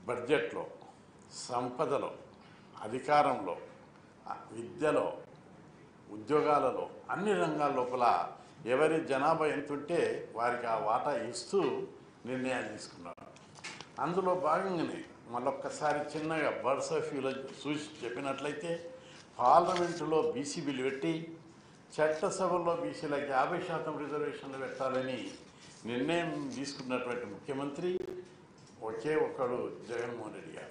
బడ్జెట్లో సంపదలో అధికారంలో ఆ, విద్యలో ఉద్యోగాలలో అన్ని రంగాల లోపల ఎవరి జనాభా ఎంతుంటే వారికి ఆ వాటా ఇస్తూ నిర్ణయాలు తీసుకున్నారు అందులో భాగంగానే మళ్ళొక్కసారి చిన్నగా బర్డ్స్ ఆఫ్ వ్యూలో చూసి చెప్పినట్లయితే పార్లమెంటులో బీసీ బిల్లు పెట్టి చట్టసభలో బీసీలకు యాభై శాతం రిజర్వేషన్లు పెట్టాలని నిర్ణయం తీసుకున్నటువంటి ముఖ్యమంత్రి ఒకే ఒక్కడు జగన్మోహన్ రెడ్డి గారు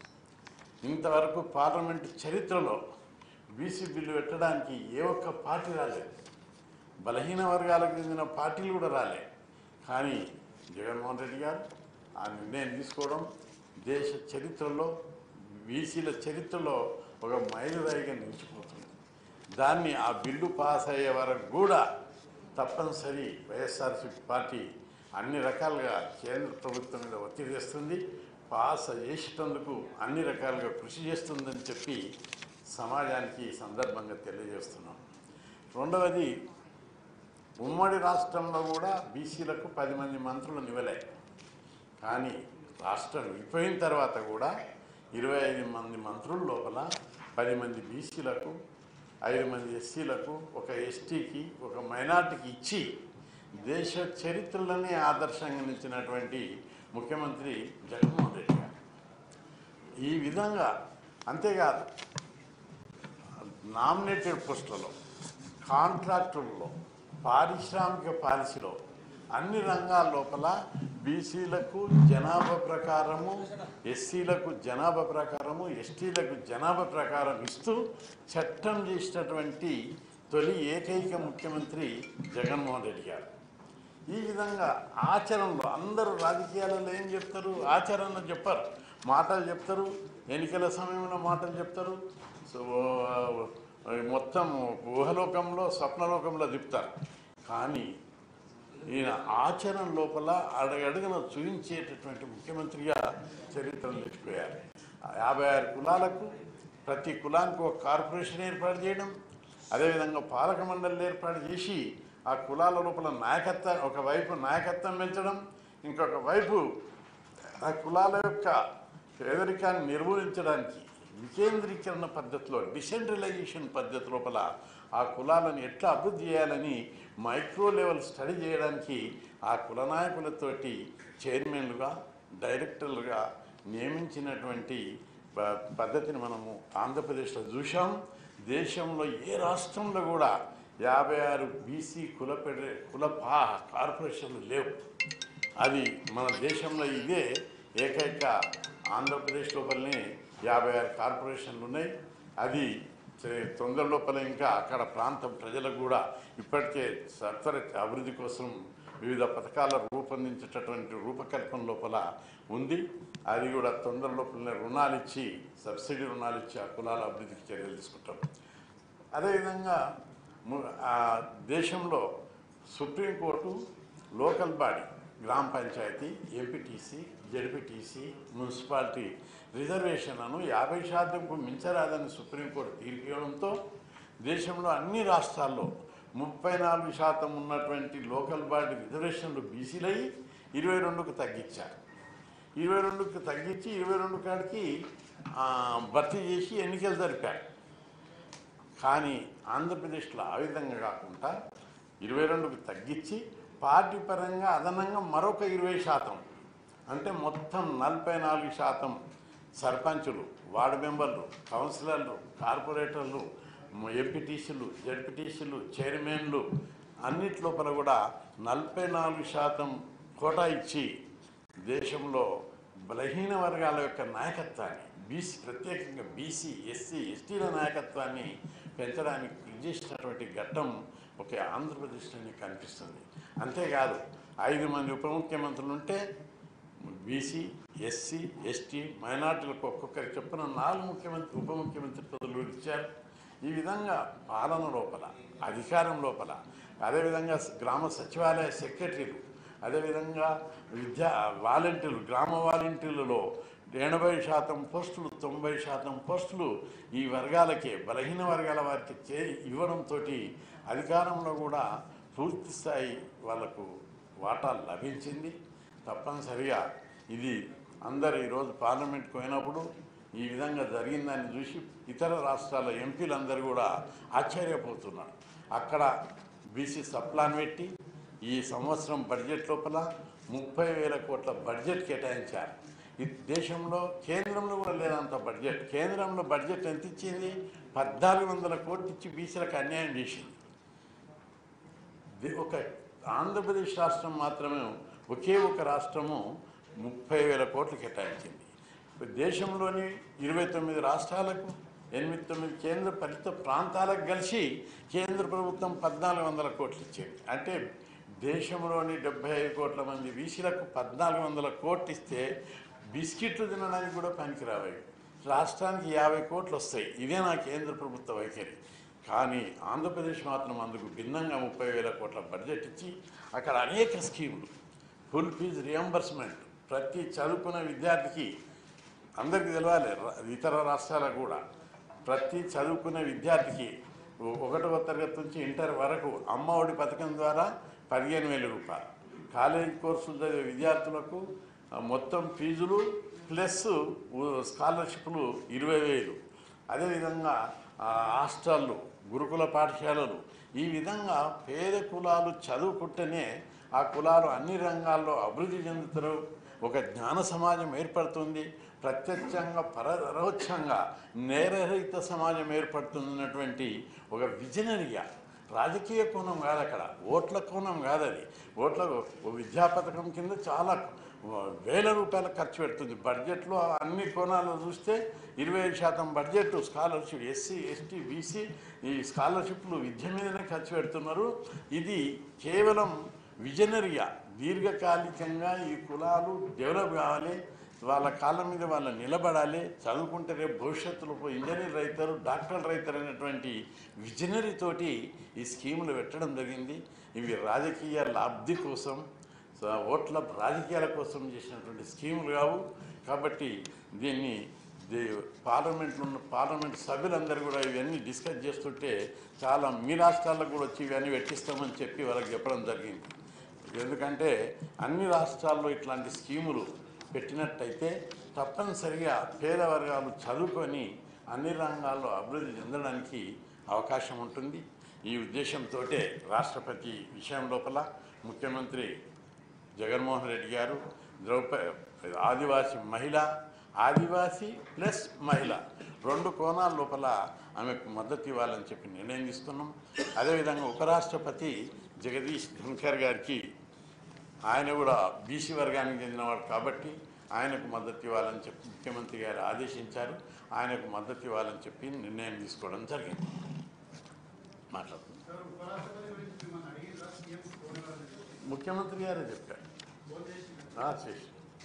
ఇంతవరకు పార్లమెంటు చరిత్రలో బీసీ బిల్లు పెట్టడానికి ఏ ఒక్క పార్టీ రాలేదు బలహీన వర్గాలకు చెందిన పార్టీలు కూడా రాలే కానీ జగన్మోహన్ రెడ్డి గారు ఆ నిర్ణయం తీసుకోవడం దేశ చరిత్రలో బీసీల చరిత్రలో ఒక మైలురాయిగా నిలిచిపోతుంది దాన్ని ఆ బిల్లు పాస్ అయ్యే వరకు కూడా తప్పనిసరి వైఎస్ఆర్సీపీ పార్టీ అన్ని రకాలుగా కేంద్ర ప్రభుత్వం మీద ఒత్తిడి చేస్తుంది పాస్ చేసేటందుకు అన్ని రకాలుగా కృషి చేస్తుందని చెప్పి సమాజానికి ఈ సందర్భంగా తెలియజేస్తున్నాం రెండవది ఉమ్మడి రాష్ట్రంలో కూడా బీసీలకు పది మంది మంత్రులు ఇవ్వలే కానీ రాష్ట్రం విడిపోయిన తర్వాత కూడా ఇరవై ఐదు మంది మంత్రుల లోపల పది మంది బీసీలకు ఐదు మంది ఎస్సీలకు ఒక ఎస్టీకి ఒక మైనార్టీకి ఇచ్చి దేశ చరిత్రలోనే ఆదర్శంగా నిలిచినటువంటి ముఖ్యమంత్రి జగన్మోహన్ రెడ్డి గారు ఈ విధంగా అంతేకాదు నామినేటెడ్ పోస్టులలో కాంట్రాక్టుల్లో పారిశ్రామిక పాలసీలో అన్ని రంగాల లోపల బీసీలకు జనాభా ప్రకారము ఎస్సీలకు జనాభా ప్రకారము ఎస్టీలకు జనాభా ప్రకారం ఇస్తూ చట్టం చేసినటువంటి తొలి ఏకైక ముఖ్యమంత్రి జగన్మోహన్ రెడ్డి గారు ఈ విధంగా ఆచరణలో అందరూ రాజకీయాలలో ఏం చెప్తారు ఆచరణలో చెప్పరు మాటలు చెప్తారు ఎన్నికల సమయంలో మాటలు చెప్తారు సో ఆ, మొత్తం ఊహలోకంలో స్వప్నలోకంలో తిప్పుతారు కానీ ఈయన ఆచరణ లోపల అడగడుగున చూపించేటటువంటి ముఖ్యమంత్రిగా చరిత్రను నిలిచిపోయారు ఆ యాభై ఆరు కులాలకు ప్రతి కులానికి ఒక కార్పొరేషన్ ఏర్పాటు చేయడం అదేవిధంగా పాలక మండలి ఏర్పాటు చేసి ఆ కులాల లోపల నాయకత్వం ఒకవైపు నాయకత్వం పెంచడం ఇంకొక వైపు ఆ కులాల యొక్క పేదరికాన్ని నిర్మూలించడానికి వికేంద్రీకరణ పద్ధతిలో డిసెంట్రలైజేషన్ పద్ధతి లోపల ఆ కులాలను ఎట్లా అభివృద్ధి చేయాలని మైక్రో లెవెల్ స్టడీ చేయడానికి ఆ కుల నాయకులతోటి చైర్మన్లుగా డైరెక్టర్లుగా నియమించినటువంటి ప- పద్ధతిని మనము ఆంధ్రప్రదేశ్లో చూసాం దేశంలో ఏ రాష్ట్రంలో కూడా యాభై ఆరు బీసీ కుల ఫెడరే కుల పా కార్పొరేషన్లు లేవు అది మన దేశంలో ఇదే ఏకైక ఆంధ్రప్రదేశ్ లోపలనే యాభై ఆరు కార్పొరేషన్లు ఉన్నాయి అది చే- తొందర లోపల ఇంకా అక్కడ ప్రాంతం ప్రజలకు కూడా ఇప్పటికే సత్వర అభివృద్ధి కోసం వివిధ పథకాల రూపొందించేటటువంటి రూపకల్పన లోపల ఉంది అది కూడా తొందర లోపలనే రుణాలు ఇచ్చి సబ్సిడీ రుణాలు ఇచ్చి ఆ కులాల అభివృద్ధికి చర్యలు తీసుకుంటాం అదేవిధంగా ము- ఆ దేశంలో సుప్రీంకోర్టు లోకల్ బాడీ గ్రామ పంచాయతీ ఎంపీటీసీ జడ్పీటీసీ మున్సిపాలిటీ రిజర్వేషన్లను యాభై శాతంకు మించరాదని సుప్రీంకోర్టు తీర్పు ఇవ్వడంతో దేశంలో అన్ని రాష్ట్రాల్లో ముప్పై నాలుగు శాతం ఉన్నటువంటి లోకల్ బాడీ రిజర్వేషన్లు బీసీలయ్యి ఇరవై రెండుకు తగ్గించారు ఇరవై రెండుకి తగ్గించి ఇరవై రెండు కాడికి ఆ, భర్తీ చేసి ఎన్నికలు జరిపారు కానీ ఆంధ్రప్రదేశ్లో ఆ విధంగా కాకుండా ఇరవై రెండుకి తగ్గించి పార్టీ పరంగా అదనంగా మరొక ఇరవై శాతం అంటే మొత్తం నలభై నాలుగు శాతం సర్పంచులు వార్డు మెంబర్లు కౌన్సిలర్లు కార్పొరేటర్లు ఎంపీటీసీలు జడ్పీటీసీలు చైర్మన్లు అన్నిటి లోపల కూడా నలభై నాలుగు శాతం కోటా ఇచ్చి దేశంలో బలహీన వర్గాల యొక్క నాయకత్వాన్ని బీసీ ప్రత్యేకంగా బీసీ ఎస్సీ ఎస్టీల నాయకత్వాన్ని పెంచడానికి కృషి చేసినటువంటి ఘట్టం ఒక ఆంధ్రప్రదేశ్లోనే కనిపిస్తుంది అంతేకాదు ఐదు మంది ఉప ముఖ్యమంత్రులు ఉంటే బీసీ ఎస్సీ ఎస్టీ మైనార్టీలకు ఒక్కొక్కరికి చొప్పున నాలుగు ముఖ్యమంత్రి ఉప ముఖ్యమంత్రి పదవులు ఇచ్చారు ఈ విధంగా పాలన లోపల అధికారం లోపల అదేవిధంగా గ్రామ సచివాలయ సెక్రటరీలు అదేవిధంగా విద్యా వాలంటీర్లు గ్రామ వాలంటీర్లలో ఎనభై శాతం పోస్టులు తొంభై శాతం పోస్టులు ఈ వర్గాలకే బలహీన వర్గాల వారికి చే ఇవ్వడంతో అధికారంలో కూడా పూర్తి స్థాయి వాళ్లకు వాటా లభించింది తప్పనిసరిగా ఇది అందరు ఈరోజు పార్లమెంట్కి పోయినప్పుడు ఈ విధంగా జరిగిందని చూసి ఇతర రాష్ట్రాల ఎంపీలందరూ కూడా ఆశ్చర్యపోతున్నారు అక్కడ బీసీ సప్లాన్ పెట్టి ఈ సంవత్సరం బడ్జెట్ లోపల ముప్పై వేల కోట్ల బడ్జెట్ కేటాయించారు ఈ దేశంలో కేంద్రంలో కూడా లేనంత బడ్జెట్ కేంద్రంలో బడ్జెట్ ఎంత ఇచ్చింది పద్నాలుగు వందల కోట్లు ఇచ్చి బీసీలకు అన్యాయం చేసింది ది- ఒక ఆంధ్రప్రదేశ్ రాష్ట్రం మాత్రమే ఒకే ఒక రాష్ట్రము ముప్పై వేల కోట్లు కేటాయించింది దేశంలోని ఇరవై తొమ్మిది రాష్ట్రాలకు ఎనిమిది తొమ్మిది కేంద్ర పరిత ప్రాంతాలకు కలిసి కేంద్ర ప్రభుత్వం పద్నాలుగు వందల కోట్లు ఇచ్చింది అంటే దేశంలోని డెబ్బై ఐదు కోట్ల మంది బీసీలకు పద్నాలుగు వందల కోట్లు ఇస్తే బిస్కెట్లు తినడానికి కూడా పనికిరావు రాష్ట్రానికి యాభై కోట్లు వస్తాయి ఇదే నా కేంద్ర ప్రభుత్వ వైఖరి కానీ ఆంధ్రప్రదేశ్ మాత్రం అందుకు భిన్నంగా ముప్పై వేల కోట్ల బడ్జెట్ ఇచ్చి అక్కడ అనేక స్కీములు ఫుల్ ఫీజు రియంబర్స్మెంట్ ప్రతి చదువుకున్న విద్యార్థికి అందరికీ తెలవాలి ర- ఇతర రాష్ట్రాలకు కూడా ప్రతి చదువుకునే విద్యార్థికి ఒ- ఒకటవ తరగతి నుంచి ఇంటర్ వరకు అమ్మ ఒడి పథకం ద్వారా పదిహేను వేల రూపాయలు కాలేజీ కోర్సులు చదివే విద్యార్థులకు ఆ, మొత్తం ఫీజులు ప్లస్ ఉ- స్కాలర్షిప్లు ఇరవై వేలు అదేవిధంగా ఆ, హాస్టళ్ళు గురుకుల పాఠశాలలు ఈ విధంగా పేద కులాలు చదువుకుంటేనే ఆ కులాలు అన్ని రంగాల్లో అభివృద్ధి చెందుతారు ఒక జ్ఞాన సమాజం ఏర్పడుతుంది ప్రత్యక్షంగా పరోక్షంగా నేరరహిత సమాజం ఏర్పడుతున్నటువంటి ఒక విజనరీగా రాజకీయ కోణం కాదు అక్కడ ఓట్ల కోణం కాదు అది ఓట్ల ఓ విద్యా పథకం కింద చాలా వేల రూపాయలు ఖర్చు పెడుతుంది బడ్జెట్లో అన్ని కోణాలు చూస్తే ఇరవై ఐదు శాతం budget scholarship SC ST BC ఈ స్కాలర్షిప్లు విద్య మీదనే ఖర్చు పెడుతున్నారు ఇది కేవలం విజనరీగా దీర్ఘకాలికంగా ఈ కులాలు డెవలప్ కావాలి వాళ్ళ కాళ్ళ మీద వాళ్ళు నిలబడాలి చదువుకుంటే రేపు భవిష్యత్తులో పోయి ఇంజనీర్ అవుతారు డాక్టర్లు అవుతారు అనేటువంటి విజనరీ తోటి ఈ స్కీములు పెట్టడం జరిగింది ఇవి రాజకీయ లబ్ధి కోసం స- ఓట్ల రాజకీయాల కోసం చేసినటువంటి స్కీములు కావు కాబట్టి దీన్ని ది పార్లమెంట్లో ఉన్న పార్లమెంట్ సభ్యులందరూ కూడా ఇవన్నీ డిస్కస్ చేస్తుంటే చాలా మీ రాష్ట్రాలకు కూడా వచ్చి ఇవన్నీ పెట్టిస్తామని చెప్పి వాళ్ళకి చెప్పడం జరిగింది ఎందుకంటే అన్ని రాష్ట్రాల్లో ఇట్లాంటి స్కీములు పెట్టినట్టయితే తప్పనిసరిగా పేద వర్గాలు చదువుకొని అన్ని రంగాల్లో అభివృద్ధి చెందడానికి అవకాశం ఉంటుంది ఈ ఉద్దేశంతో రాష్ట్రపతి విషయం లోపల ముఖ్యమంత్రి జగన్మోహన్ రెడ్డి గారు ద్రౌపది ఆదివాసి మహిళ ఆదివాసి ప్లస్ మహిళ రెండు కోణాల లోపల ఆమెకు మద్దతు ఇవ్వాలని చెప్పి నిర్ణయం తీసుకున్నాం అదేవిధంగా ఉపరాష్ట్రపతి జగదీష్ ధన్కర్ గారికి ఆయన కూడా బీసీ వర్గానికి చెందినవాడు కాబట్టి ఆయనకు మద్దతు ఇవ్వాలని చెప్పి ముఖ్యమంత్రి గారు ఆదేశించారు ఆయనకు మద్దతు ఇవ్వాలని చెప్పి నిర్ణయం తీసుకోవడం జరిగింది మాట్లాడుతున్నాం సార్ ఉపరాష్ట్రపతి గురించి మిమ్మల్ని అడిగిందా సీఎం ఫోన్ ఎవరు ముఖ్యమంత్రి గారే చెప్పారు ఫోన్ చేసి ఆ, చేసి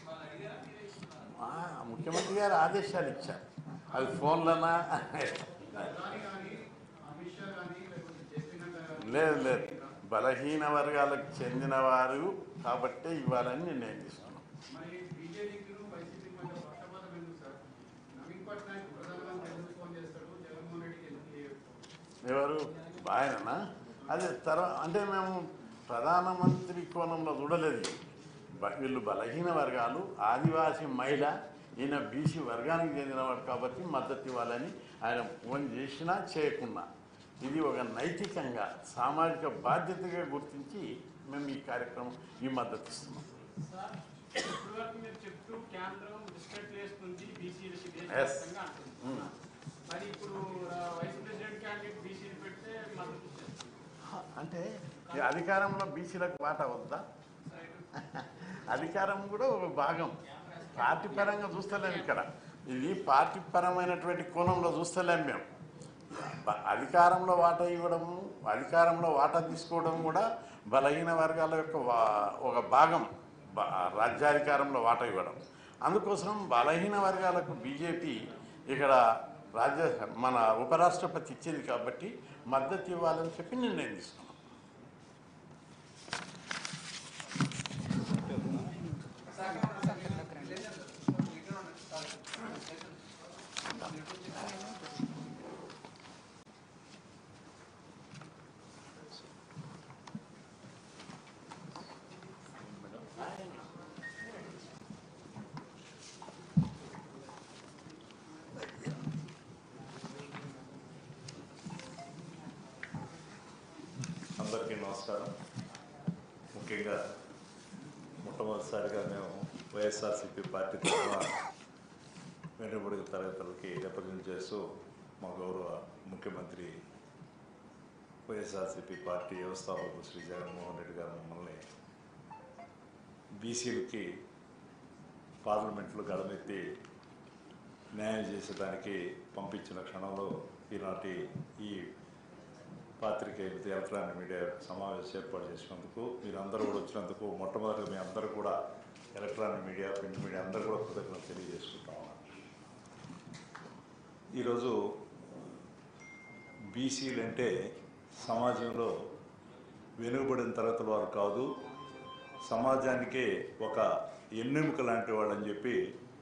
ఆ, ముఖ్యమంత్రి గారు ఆదేశాలు ఇచ్చారు అది ఫోన్లనా ప్రధాని కానీ అమిత్ షా కానీ లేకపోతే జేపీ నడ్డా కానీ లేదు లేదు బలహీన వర్గాలకు చెందిన వారు కాబట్టే ఇవ్వాలని నిర్ణయం తీసుకున్నాం మరి బీజేపీకి వైసీపీ మధ్య పక్షపాతం ఎందుకు సార్ నవీన్ పట్నాయక్ ప్రధానమంత్రి ఎందుకు ఫోన్ చేస్తాడు జగన్మోహన్ రెడ్డికి ఎందుకు చేయడు ఎవరు ఆయననా అదే తర్వాత అంటే మేము ప్రధానమంత్రి కోణంలో చూడలేదు బ- వీళ్ళు బలహీన వర్గాలు ఆదివాసీ మహిళ ఈయన బీసీ వర్గానికి చెందినవాడు కాబట్టి మద్దతు ఇవ్వాలని ఆయన ఫోన్ చేసినా చేయకున్నా ఇది ఒక నైతికంగా సామాజిక బాధ్యతగా గుర్తించి మేము ఈ కార్యక్రమం ఈ మద్దతు ఇస్తున్నాం సార్ ఇప్పుడు వరకు మీరు చెప్తూ కేంద్రం డిస్కట్ చేస్తుంది బీసీలకి Yes. దేశవ్యాప్తంగా అంటుంది Hmm. మరి ఇప్పుడు ఆ, వైస్ ప్రెసిడెంట్ క్యాండిడేట్ బీసీలు పెడితే మద్దతు ఇచ్చారు అంటే ఈ అధికారంలో బీసీలకు వాటా వద్దా అధికారం కూడా ఒక భాగం పార్టీ పరంగా చూస్తలేము ఇక్కడ ఇది పార్టీ పరమైనటువంటి కోణంలో చూస్తలేము మేము బ- అధికారంలో వాటా ఇవ్వడము అధికారంలో వాటా తీసుకోవడం కూడా బలహీన వర్గాల యొక్క వా- ఒక భాగం బ- రాజ్యాధికారంలో వాటా ఇవ్వడం అందుకోసం బలహీన వర్గాలకు బీజేపీ ఇక్కడ రాజ్య మన ఉపరాష్ట్రపతి ఇచ్చింది కాబట్టి మద్దతు ఇవ్వాలని చెప్పి నిర్ణయం తీసుకున్నాం నమస్కారం ముఖ్యంగా మొట్టమొదటిసారిగా మేము వైఎస్ఆర్సీపీ పార్టీ తరఫున వెనుకబడిన తరగతులకి రిప్రజెంట్ చేస్తూ మా గౌరవ ముఖ్యమంత్రి వైఎస్ఆర్సీపీ పార్టీ వ్యవస్థాపకులు శ్రీ జగన్మోహన్ రెడ్డి గారు మమ్మల్ని బీసీలకి పార్లమెంట్లో గడమెత్తి న్యాయం చేసేదానికి పంపించిన క్షణంలో ఈనాటి ఈ పాత్రికేయులతో ఎలక్ట్రానిక్ మీడియా సమావేశం ఏర్పాటు చేసినందుకు మీరు అందరూ కూడా వచ్చినందుకు మొట్టమొదటిగా మీ అందరూ కూడా ఎలక్ట్రానిక్ మీడియా ప్రింట్ మీడియా అందరూ కూడా కృతజ్ఞతలు తెలియజేసుకుంటా ఉన్నాను ఈరోజు బీసీలు అంటే సమాజంలో వెనుకబడిన తరగతుల వారు కాదు సమాజానికే ఒక ఎన్నెముక లాంటి వాళ్ళని చెప్పి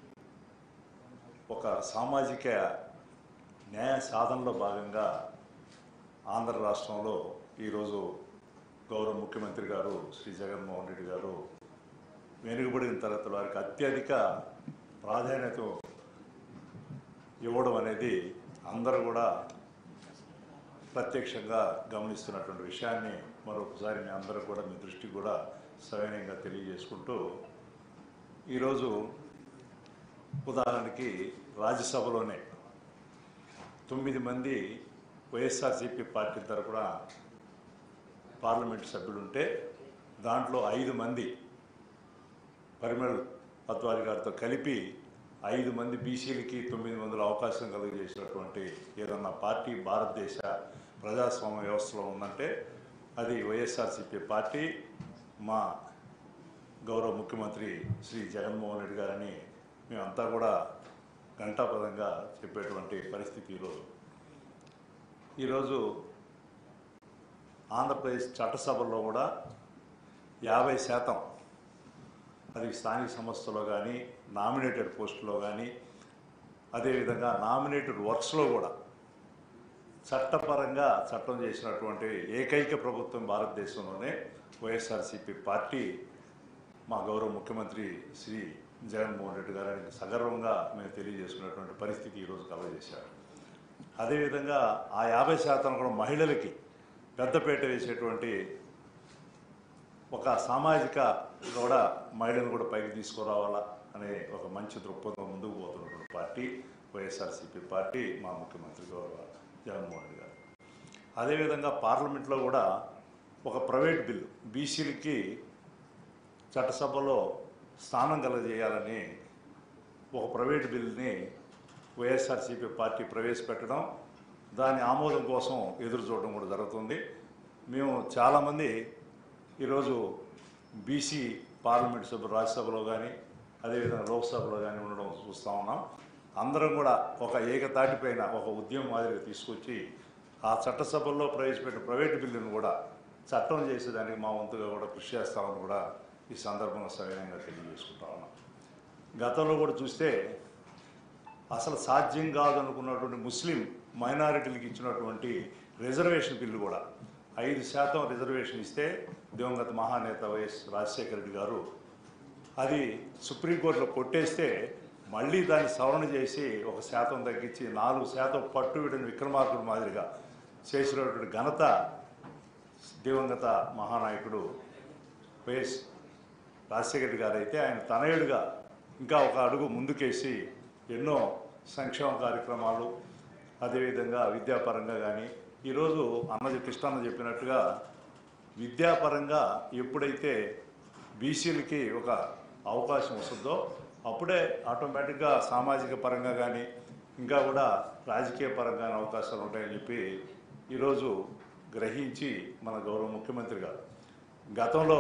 ఒక సామాజిక న్యాయ సాధనలో భాగంగా ఆంధ్ర రాష్ట్రంలో ఈరోజు గౌరవ ముఖ్యమంత్రి గారు శ్రీ జగన్మోహన్ రెడ్డి గారు వెనుకబడిన తరగతుల వారికి అత్యధిక ప్రాధాన్యత ఇవ్వడం అనేది అందరూ కూడా ప్రత్యక్షంగా గమనిస్తున్నటువంటి విషయాన్ని మరొకసారి మీ అందరూ కూడా మీ దృష్టికి కూడా సవినయంగా తెలియజేసుకుంటూ ఈరోజు ఉదాహరణకి రాజ్యసభలోనే తొమ్మిది మంది వైఎస్ఆర్సీపీ పార్టీ తరపున పార్లమెంట్ సభ్యులుంటే దాంట్లో ఐదు మంది పరిమళ్ అద్వారి గారితో కలిపి ఐదు మంది బీసీలకి తొమ్మిది మందిలో అవకాశం కలుగజేసినటువంటి ఏదన్నా పార్టీ భారతదేశ ప్రజాస్వామ్య వ్యవస్థలో ఉందంటే అది వైఎస్ఆర్సీపీ పార్టీ మా గౌరవ ముఖ్యమంత్రి శ్రీ జగన్మోహన్ రెడ్డి గారని మేమంతా కూడా ఘంటాపదంగా చెప్పేటువంటి పరిస్థితి ఈరోజు ఈరోజు ఆంధ్రప్రదేశ్ చట్టసభల్లో కూడా యాభై శాతం అది స్థానిక సంస్థలో కానీ నామినేటెడ్ పోస్టులో కానీ అదేవిధంగా నామినేటెడ్ వర్క్స్లో కూడా చట్టపరంగా చట్టం చేసినటువంటి ఏకైక ప్రభుత్వం భారతదేశంలోనే వైఎస్ఆర్సీపీ పార్టీ మా గౌరవ ముఖ్యమంత్రి శ్రీ జగన్మోహన్ రెడ్డి గారిని సగర్వంగా మేము తెలియజేసుకున్నటువంటి పరిస్థితి ఈరోజు కలగజేశారు అదేవిధంగా ఆ యాభై శాతం కూడా మహిళలకి పెద్దపేట వేసేటువంటి ఒక సామాజిక కూడా మహిళను కూడా పైకి తీసుకురావాలా అనే ఒక మంచి దృక్పథం ముందుకు పోతున్నటువంటి పార్టీ వైఎస్ఆర్సీపీ పార్టీ మా ముఖ్యమంత్రి గౌరవ జగన్మోహన్ రెడ్డి గారు అదేవిధంగా పార్లమెంట్లో కూడా ఒక ప్రైవేట్ బిల్లు బీసీలకి చట్టసభలో స్థానం కలగజేయాలని ఒక ప్రైవేట్ బిల్లుని వైఎస్ఆర్సీపీ పార్టీ ప్రవేశపెట్టడం దాని ఆమోదం కోసం ఎదురు చూడడం కూడా జరుగుతుంది మేము చాలామంది ఈరోజు బీసీ పార్లమెంట్ సభ్యులు రాజ్యసభలో కానీ అదేవిధంగా లోక్సభలో కానీ ఉండడం చూస్తూ ఉన్నాం అందరం కూడా ఒక ఏకతాటిపైన ఒక ఉద్యమం మాదిరిగా తీసుకొచ్చి ఆ చట్టసభల్లో ప్రవేశపెట్టిన ప్రైవేట్ బిల్లును కూడా చట్టం చేసేదానికి మా వంతుగా కూడా కృషి చేస్తామని కూడా ఈ సందర్భంగా సవినయంగా తెలియజేసుకుంటా ఉన్నాం గతంలో కూడా చూస్తే అసలు సాధ్యం కాదనుకున్నటువంటి ముస్లిం మైనారిటీలకు ఇచ్చినటువంటి రిజర్వేషన్ బిల్లు కూడా ఐదు శాతం రిజర్వేషన్ ఇస్తే దివంగత మహానేత వైఎస్ రాజశేఖర రెడ్డి గారు అది సుప్రీంకోర్టులో కొట్టేస్తే మళ్ళీ దాన్ని సవరణ చేసి ఒక శాతం తగ్గించి నాలుగు శాతం పట్టు విడిన విక్రమార్కుడు మాదిరిగా చేసినటువంటి ఘనత దివంగత మహానాయకుడు వైఎస్ రాజశేఖర రెడ్డి గారు అయితే ఆయన తనయుడిగా ఇంకా ఒక అడుగు ముందుకేసి ఎన్నో సంక్షేమ కార్యక్రమాలు అదేవిధంగా విద్యాపరంగా కానీ ఈరోజు అన్న కృష్ణన్న చెప్పినట్టుగా విద్యాపరంగా ఎప్పుడైతే బీసీలకి ఒక అవకాశం వస్తుందో అప్పుడే ఆటోమేటిక్గా సామాజిక పరంగా కానీ ఇంకా కూడా రాజకీయ పరంగా అవకాశాలు ఉంటాయని చెప్పి ఈరోజు గ్రహించి మన గౌరవ ముఖ్యమంత్రి గారు గతంలో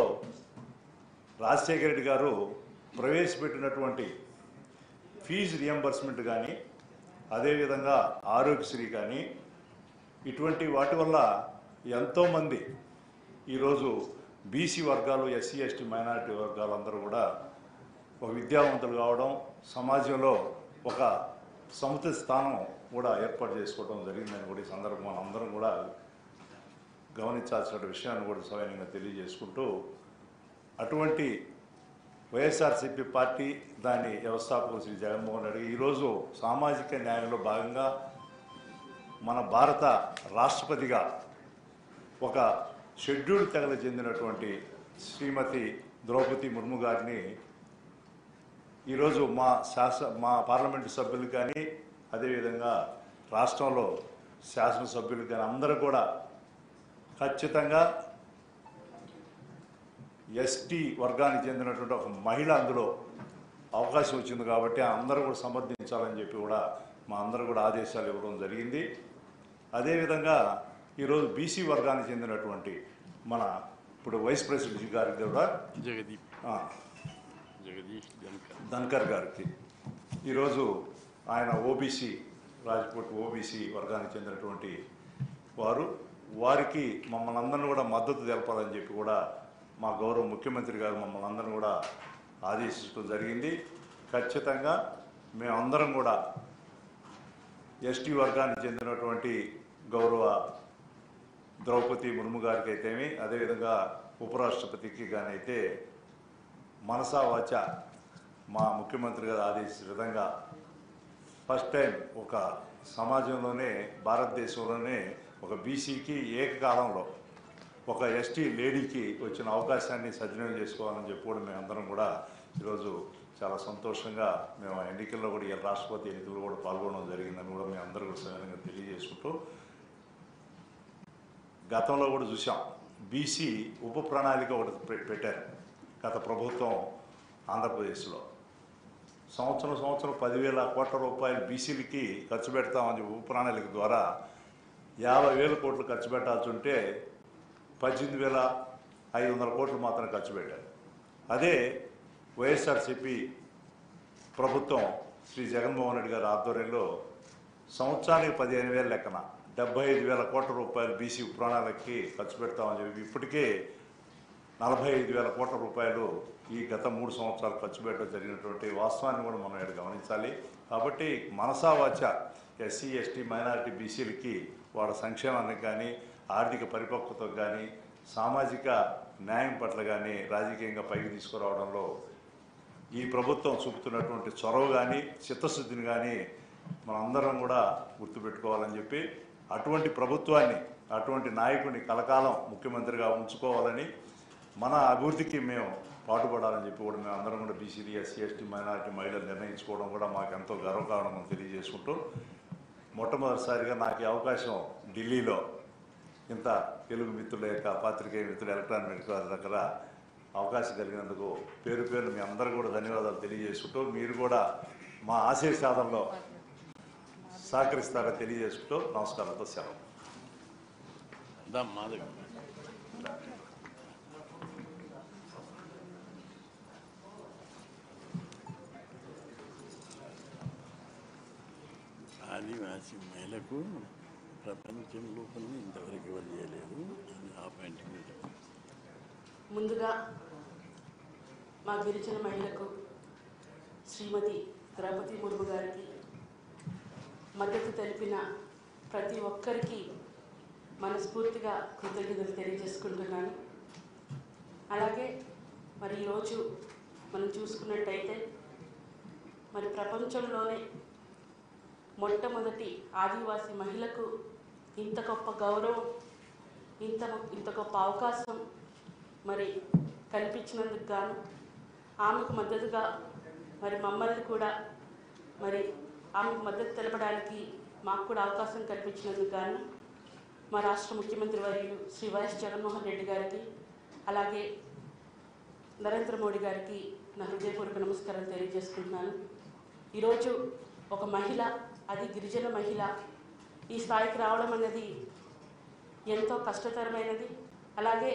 రాజశేఖర రెడ్డి గారు ప్రవేశపెట్టినటువంటి ఫీజు రియంబర్స్మెంట్ కానీ అదేవిధంగా ఆరోగ్యశ్రీ కానీ ఇటువంటి వాటి వల్ల ఎంతోమంది ఈరోజు బీసీ వర్గాలు ఎస్సీ ఎస్టీ మైనారిటీ వర్గాలు అందరూ కూడా ఒక విద్యావంతులు కావడం సమాజంలో ఒక సముచిత స్థానం కూడా ఏర్పాటు చేసుకోవడం జరిగిందని కూడా ఈ సందర్భంగా అందరం కూడా గమనించాల్సిన విషయాన్ని కూడా సవినయంగా తెలియజేసుకుంటూ అటువంటి వైఎస్ఆర్సీపీ పార్టీ దాని వ్యవస్థాపకులు శ్రీ జగన్మోహన్ రెడ్డి ఈరోజు సామాజిక న్యాయంలో భాగంగా మన భారత రాష్ట్రపతిగా ఒక షెడ్యూల్ తెగలకు చెందినటువంటి శ్రీమతి ద్రౌపది ముర్ము గారిని ఈరోజు మా శాసన మా పార్లమెంటు సభ్యులు కానీ అదేవిధంగా రాష్ట్రంలో శాసనసభ్యులు కానీ అందరూ కూడా ఖచ్చితంగా ఎస్టీ వర్గానికి చెందినటువంటి ఒక మహిళ అందులో అవకాశం వచ్చింది కాబట్టి అందరూ కూడా సమర్థించాలని చెప్పి కూడా మా అందరూ కూడా ఆదేశాలు ఇవ్వడం జరిగింది అదేవిధంగా ఈరోజు బీసీ వర్గానికి చెందినటువంటి మన ఇప్పుడు వైస్ ప్రెసిడెంట్ గారికి కూడా జగదీప్ ఆ, జగదీష్ ధన్కర్ ధన్కర్ గారికి ఈరోజు ఆయన ఓబీసీ రాజ్కోట్ ఓబీసీ వర్గానికి చెందినటువంటి వారు వారికి మమ్మల్ని అందరిని కూడా మద్దతు తెలపాలని చెప్పి కూడా మా గౌరవ ముఖ్యమంత్రి గారు మమ్మల్ని అందరిని కూడా ఆదేశించడం జరిగింది ఖచ్చితంగా మేమందరం కూడా ఎస్టీ వర్గానికి చెందినటువంటి గౌరవ ద్రౌపది ముర్ము గారికి అయితేమి అదేవిధంగా ఉపరాష్ట్రపతికి కానీ అయితే మనసా వాచ మా ముఖ్యమంత్రి గారు ఆదేశించిన విధంగా ఫస్ట్ టైం ఒక సమాజంలోనే భారతదేశంలోనే ఒక బీసీకి ఏకకాలంలో ఒక ఎస్టీ లేడీకి వచ్చిన అవకాశాన్ని సద్వినియోగం చేసుకోవాలని చెప్పి కూడా మేమందరం కూడా ఈరోజు చాలా సంతోషంగా మేము ఆ ఎన్నికల్లో కూడా ఈ రాష్ట్రపతి ఎన్నికల్లో కూడా పాల్గొనడం జరిగిందని కూడా మేము అందరూ కూడా సవినంగా తెలియజేసుకుంటూ గతంలో కూడా చూసాం బీసీ ఉప ప్రణాళిక ఒకటి పె- పెట్టారు గత ప్రభుత్వం ఆంధ్రప్రదేశ్లో సంవత్సరం సంవత్సరం పదివేల కోట్ల రూపాయలు బీసీలకి ఖర్చు పెడతామని చెప్పి ఉప ప్రణాళిక ద్వారా యాభై వేల కోట్లు ఖర్చు పెట్టాల్సి ఉంటే పద్దెనిమిది వేల ఐదు వందల కోట్లు మాత్రం ఖర్చు పెట్టారు అదే వైఎస్ఆర్సిపి ప్రభుత్వం శ్రీ జగన్మోహన్ రెడ్డి గారి ఆధ్వర్యంలో సంవత్సరానికి పదిహేను వేల లెక్కన డెబ్బై ఐదు వేల కోట్ల రూపాయలు బీసీ ప్రణాళికకి ఖర్చు పెడతామని చెప్పి ఇప్పటికే నలభై ఐదు వేల కోట్ల రూపాయలు ఈ గత మూడు సంవత్సరాలు ఖర్చు పెట్టడం జరిగినటువంటి వాస్తవాన్ని కూడా మనం ఇక్కడ గమనించాలి కాబట్టి మనసా వాచ ఎస్సీ ఎస్టీ మైనారిటీ బీసీలకి వాళ్ళ సంక్షేమానికి కానీ ఆర్థిక పరిపక్వతకు కానీ సామాజిక న్యాయం పట్ల కానీ రాజకీయంగా పైకి తీసుకురావడంలో ఈ ప్రభుత్వం చూపుతున్నటువంటి చొరవ కానీ చిత్తశుద్ధిని కానీ మనందరం కూడా గుర్తుపెట్టుకోవాలని చెప్పి అటువంటి ప్రభుత్వాన్ని అటువంటి నాయకుడిని కలకాలం ముఖ్యమంత్రిగా ఉంచుకోవాలని మన అభివృద్ధికి మేము పాటుపడాలని చెప్పి కూడా మేము అందరం కూడా బీసీడీ ఎస్సీ ఎస్టీ మైనారిటీ మహిళలు నిర్ణయించుకోవడం కూడా మాకు ఎంతో గర్వకారణం తెలియజేసుకుంటూ మొట్టమొదటిసారిగా నాకు ఈ అవకాశం ఢిల్లీలో ఇంత తెలుగు మిత్రుల యొక్క పాత్రికేయ మిత్రులు ఎలక్ట్రానిక్ మీడియా దగ్గర అవకాశం కలిగినందుకు పేరు పేరు మీ అందరూ కూడా ధన్యవాదాలు తెలియజేసుకుంటూ మీరు కూడా మా ఆశయ సాధనలో సహకరిస్తారని తెలియజేసుకుంటూ నమస్కారంతో సెలవు దా మా దగ్గర ఆదివాసీ మహిళకు ప్రపంచం లోపల ఇంతవరకు ఎవరు చేయలేదు అని ఆ పాయింట్ మీద ముందుగా మా గిరిజన మహిళకు శ్రీమతి ద్రౌపది ముర్ము గారికి మద్దతు తెలిపిన ప్రతి ఒక్కరికి మనస్ఫూర్తిగా కృతజ్ఞతలు తెలియజేసుకుంటున్నాను అలాగే మరి ఈరోజు మనం చూసుకున్నట్టయితే మరి ప్రపంచంలోనే మొట్టమొదటి ఆదివాసీ మహిళకు ఇంత గొప్ప గౌరవం ఇంత ఇంత గొప్ప అవకాశం మరి కల్పించినందుకు గాను ఆమెకు మద్దతుగా మరి మమ్మల్ని కూడా మరి ఆమెకు మద్దతు తెలపడానికి మాకు కూడా అవకాశం కల్పించినందుకు గాను మా రాష్ట్ర ముఖ్యమంత్రి వర్యులు శ్రీ వైఎస్ జగన్మోహన్ రెడ్డి గారికి అలాగే నరేంద్ర మోడీ గారికి నా హృదయపూర్వక నమస్కారాలు తెలియజేసుకుంటున్నాను ఈరోజు ఒక మహిళ అది గిరిజన మహిళ ఈ స్థాయికి రావడం అనేది ఎంతో కష్టతరమైనది అలాగే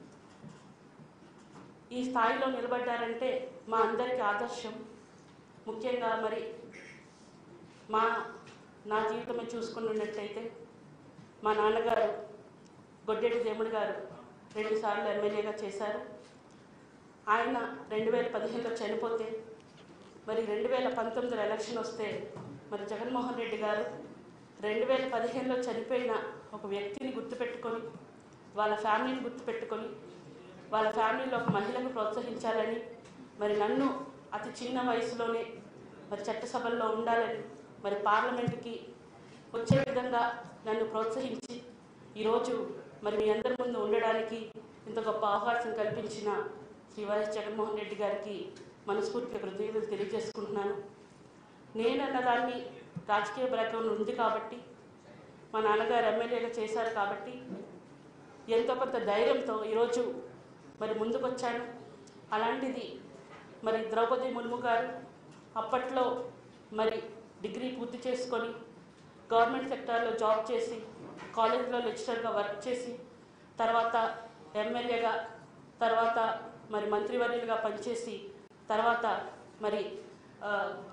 ఈ స్థాయిలో నిలబడ్డారంటే మా అందరికీ ఆదర్శం ముఖ్యంగా మరి మా నా జీవితమే చూసుకున్నట్టయితే మా నాన్నగారు గొడ్డెటి దేముడు గారు రెండుసార్లు ఎమ్మెల్యేగా చేశారు ఆయన రెండు వేల పదిహేనులో చనిపోతే మరి రెండు వేల పంతొమ్మిదిలో ఎలక్షన్ వస్తే మరి జగన్మోహన్ రెడ్డి గారు రెండు వేల పదిహేనులో చనిపోయిన ఒక వ్యక్తిని గుర్తుపెట్టుకొని వాళ్ళ ఫ్యామిలీని గుర్తుపెట్టుకొని వాళ్ళ ఫ్యామిలీలో ఒక మహిళను ప్రోత్సహించాలని మరి నన్ను అతి చిన్న వయసులోనే మరి చట్టసభల్లో ఉండాలని మరి పార్లమెంటుకి వచ్చే విధంగా నన్ను ప్రోత్సహించి ఈరోజు మరి మీ అందరి ముందు ఉండడానికి ఇంత గొప్ప అవకాశం కల్పించిన శ్రీ వైఎస్ జగన్మోహన్ రెడ్డి గారికి మనస్ఫూర్తిగా కృతజ్ఞతలు తెలియజేసుకుంటున్నాను నేనన్న దాన్ని రాజకీయ బ్యాక్గ్రౌండ్ ఉంది కాబట్టి మా నాన్నగారు ఎమ్మెల్యేగా చేశారు కాబట్టి ఎంతో కొంత ధైర్యంతో ఈరోజు మరి ముందుకొచ్చాను అలాంటిది మరి ద్రౌపది ముర్ము గారు అప్పట్లో మరి డిగ్రీ పూర్తి చేసుకొని గవర్నమెంట్ సెక్టార్లో జాబ్ చేసి కాలేజ్లో లెక్చరర్గా వర్క్ చేసి తర్వాత ఎమ్మెల్యేగా తర్వాత మరి మంత్రివర్యులుగా పనిచేసి తర్వాత మరి ఆ,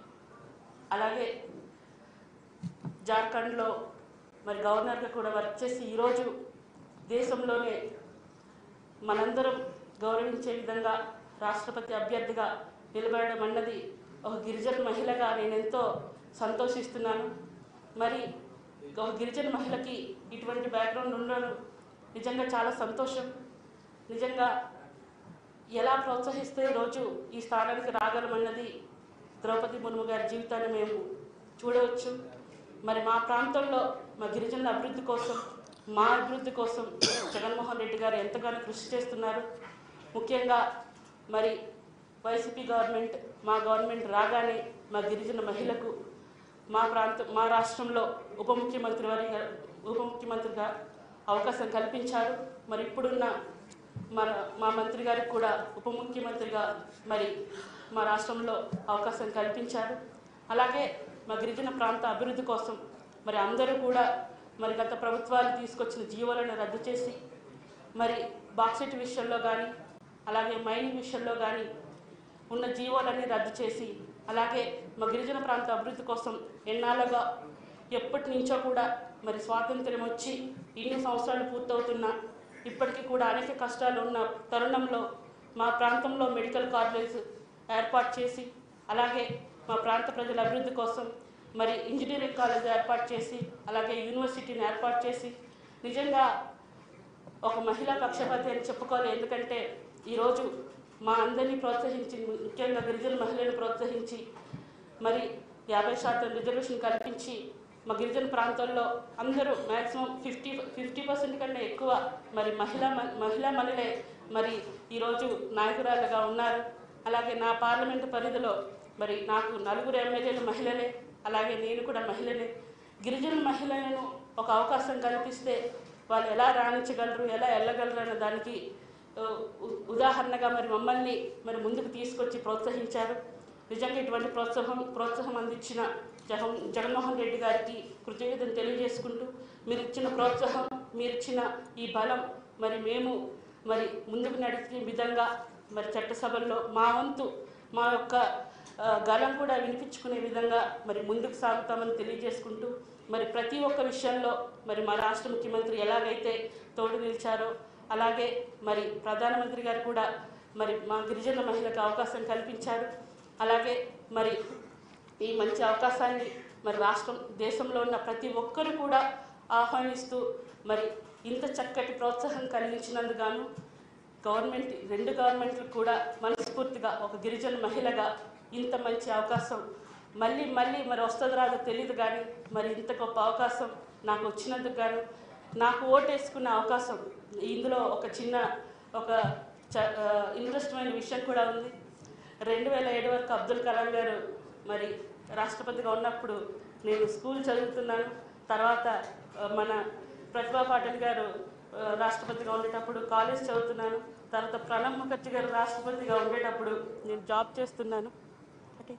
అలాగే జార్ఖండ్లో మరి గవర్నర్గా కూడా వర్క్ చేసి ఈరోజు దేశంలోనే మనందరం గౌరవించే విధంగా రాష్ట్రపతి అభ్యర్థిగా నిలబడడం అన్నది ఒక గిరిజన మహిళగా నేను ఎంతో సంతోషిస్తున్నాను మరి ఒక గిరిజన మహిళకి ఇటువంటి బ్యాక్గ్రౌండ్ ఉండడం నిజంగా చాలా సంతోషం నిజంగా ఎలా ప్రోత్సహిస్తే ఈరోజు ఈ స్థానానికి రాగలమన్నది ద్రౌపది ముర్ము గారి జీవితాన్ని మేము చూడవచ్చు మరి మా ప్రాంతంలో మా గిరిజనుల అభివృద్ధి కోసం మా అభివృద్ధి కోసం జగన్మోహన్ రెడ్డి గారు ఎంతగానో కృషి చేస్తున్నారు ముఖ్యంగా మరి వైసీపీ గవర్నమెంట్ మా గవర్నమెంట్ రాగానే మా గిరిజన మహిళకు మా ప్రాంతం మా రాష్ట్రంలో ఉప ముఖ్యమంత్రి వారిగా ఉప ముఖ్యమంత్రిగా అవకాశం కల్పించారు మరి ఇప్పుడున్న మన మా మంత్రి గారికి కూడా ఉప ముఖ్యమంత్రిగా మరి మా రాష్ట్రంలో అవకాశం కల్పించారు అలాగే మా గిరిజన ప్రాంత అభివృద్ధి కోసం మరి అందరూ కూడా మరి గత ప్రభుత్వాలు తీసుకొచ్చిన జీవోలను రద్దు చేసి మరి బాక్సెట్ విషయంలో కానీ అలాగే మైనింగ్ విషయంలో కానీ ఉన్న జీవోలన్నీ రద్దు చేసి అలాగే మా గిరిజన ప్రాంత అభివృద్ధి కోసం ఎన్నాళ్ళుగా ఎప్పటి నుంచో కూడా మరి స్వాతంత్ర్యం వచ్చి ఇన్ని సంవత్సరాలు పూర్తవుతున్నా ఇప్పటికీ కూడా అనేక కష్టాలు ఉన్న తరుణంలో మా ప్రాంతంలో మెడికల్ కాలేజ్ ఏర్పాటు చేసి అలాగే మా ప్రాంత ప్రజల అభివృద్ధి కోసం మరి ఇంజనీరింగ్ కాలేజ్ ఏర్పాటు చేసి అలాగే యూనివర్సిటీని ఏర్పాటు చేసి నిజంగా ఒక మహిళా పక్షపాతి అని చెప్పుకోవాలి ఎందుకంటే ఈరోజు మా అందరినీ ప్రోత్సహించి ముఖ్యంగా గిరిజన మహిళలను ప్రోత్సహించి మరి యాభై శాతం రిజర్వేషన్ కల్పించి మా గిరిజన ప్రాంతాల్లో అందరూ మ్యాక్సిమం ఫిఫ్టీ ఫిఫ్టీ పర్సెంట్ కన్నా ఎక్కువ మరి మహిళా మ- మహిళా మహిళలే మరి ఈరోజు నాయకురాలుగా ఉన్నారు అలాగే నా పార్లమెంటు పరిధిలో మరి నాకు నలుగురు ఎమ్మెల్యేలు మహిళలే అలాగే నేను కూడా మహిళనే గిరిజన మహిళలను ఒక అవకాశం కల్పిస్తే వాళ్ళు ఎలా రాణించగలరు ఎలా వెళ్ళగలరు అనే దానికి ఆ, ఉ- ఉదాహరణగా మరి మమ్మల్ని మరి ముందుకు తీసుకొచ్చి ప్రోత్సహించారు నిజంగా ఇటువంటి ప్రోత్సాహం ప్రోత్సాహం అందించిన జగన్ జగన్మోహన్ రెడ్డి గారికి కృతజ్ఞతలు తెలియజేసుకుంటూ మీరు ఇచ్చిన ప్రోత్సాహం మీరు ఇచ్చిన ఈ బలం మరి మేము మరి ముందుకు నడిచే విధంగా మరి చట్టసభల్లో మా వంతు మా యొక్క ఆ, గలం కూడా వినిపించుకునే విధంగా మరి ముందుకు సాగుతామని తెలియజేసుకుంటూ మరి ప్రతి ఒక్క విషయంలో మరి మా రాష్ట్ర ముఖ్యమంత్రి ఎలాగైతే తోడు నిలిచారో అలాగే మరి ప్రధానమంత్రి గారు కూడా మరి మా గిరిజన మహిళకు అవకాశం కల్పించారు అలాగే మరి ఈ మంచి అవకాశాన్ని మరి రాష్ట్రం దేశంలో ఉన్న ప్రతి ఒక్కరు కూడా ఆహ్వానిస్తూ మరి ఇంత చక్కటి ప్రోత్సాహం కలిగించినందుకు గాను గవర్నమెంట్ రెండు గవర్నమెంట్లు కూడా మనస్ఫూర్తిగా ఒక గిరిజన మహిళగా ఇంత మంచి అవకాశం మళ్ళీ మళ్ళీ మరి వస్తుందో రాదో తెలియదు కానీ మరి ఇంత గొప్ప అవకాశం నాకు వచ్చినందుకు గాను నాకు ఓటేసుకున్న అవకాశం ఇందులో ఒక చిన్న ఒక చ ఇంట్రెస్టమైన విషయం కూడా ఉంది రెండు వేల ఏడు వరకు అబ్దుల్ కలాం గారు మరి రాష్ట్రపతిగా ఉన్నప్పుడు నేను స్కూల్ చదువుతున్నాను తర్వాత ఆ, మన ప్రతిభా పాటిల్ గారు ఆ, రాష్ట్రపతిగా ఉండేటప్పుడు కాలేజ్ చదువుతున్నాను తర్వాత ప్రణబ్ ముఖర్జీ గారు రాష్ట్రపతిగా ఉండేటప్పుడు నేను జాబ్ చేస్తున్నాను అంటే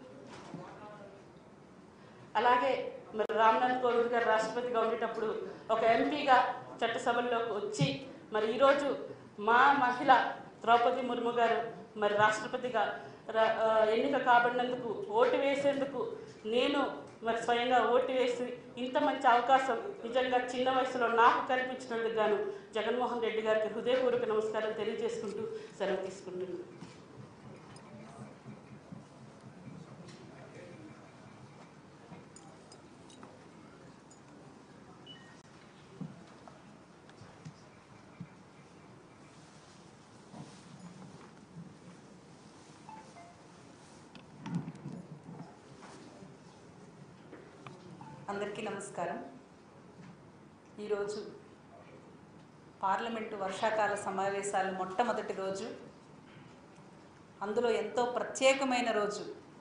అలాగే మరి రామ్నాథ్ కోవింద్ గారు రాష్ట్రపతిగా ఉండేటప్పుడు ఒక ఎంపీగా చట్టసభల్లోకి వచ్చి మరి ఈరోజు మా మహిళ ద్రౌపది ముర్ము గారు మరి రాష్ట్రపతిగా ర- ఆ, ఎన్నిక కాబడినందుకు ఓటు వేసేందుకు నేను మరి స్వయంగా ఓటు వేసి ఇంత మంచి అవకాశం నిజంగా చిన్న వయసులో నాకు కల్పించినందుకు గాను జగన్మోహన్ రెడ్డి గారికి హృదయపూర్వక నమస్కారం తెలియజేసుకుంటూ సెలవు తీసుకుంటున్నాను అందరికీ నమస్కారం ఈరోజు పార్లమెంటు వర్షాకాల సమావేశాలు మొట్టమొదటి రోజు అందులో ఎంతో ప్రత్యేకమైన రోజు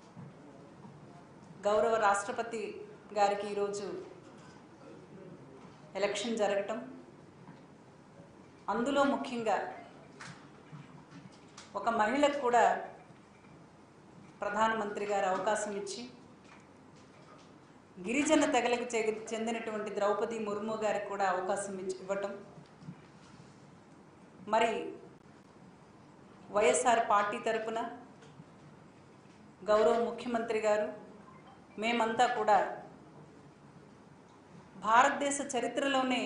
గౌరవ రాష్ట్రపతి గారికి ఈరోజు ఎలక్షన్ జరగటం అందులో ముఖ్యంగా ఒక మహిళకు కూడా ప్రధానమంత్రి గారు అవకాశం ఇచ్చి గిరిజన తెగలకు చె- చెందినటువంటి ద్రౌపది ముర్ము గారికి కూడా అవకాశం ఇచ్చి ఇవ్వటం మరి వైఎస్ఆర్ పార్టీ తరపున గౌరవ ముఖ్యమంత్రి గారు మేమంతా కూడా భారతదేశ చరిత్రలోనే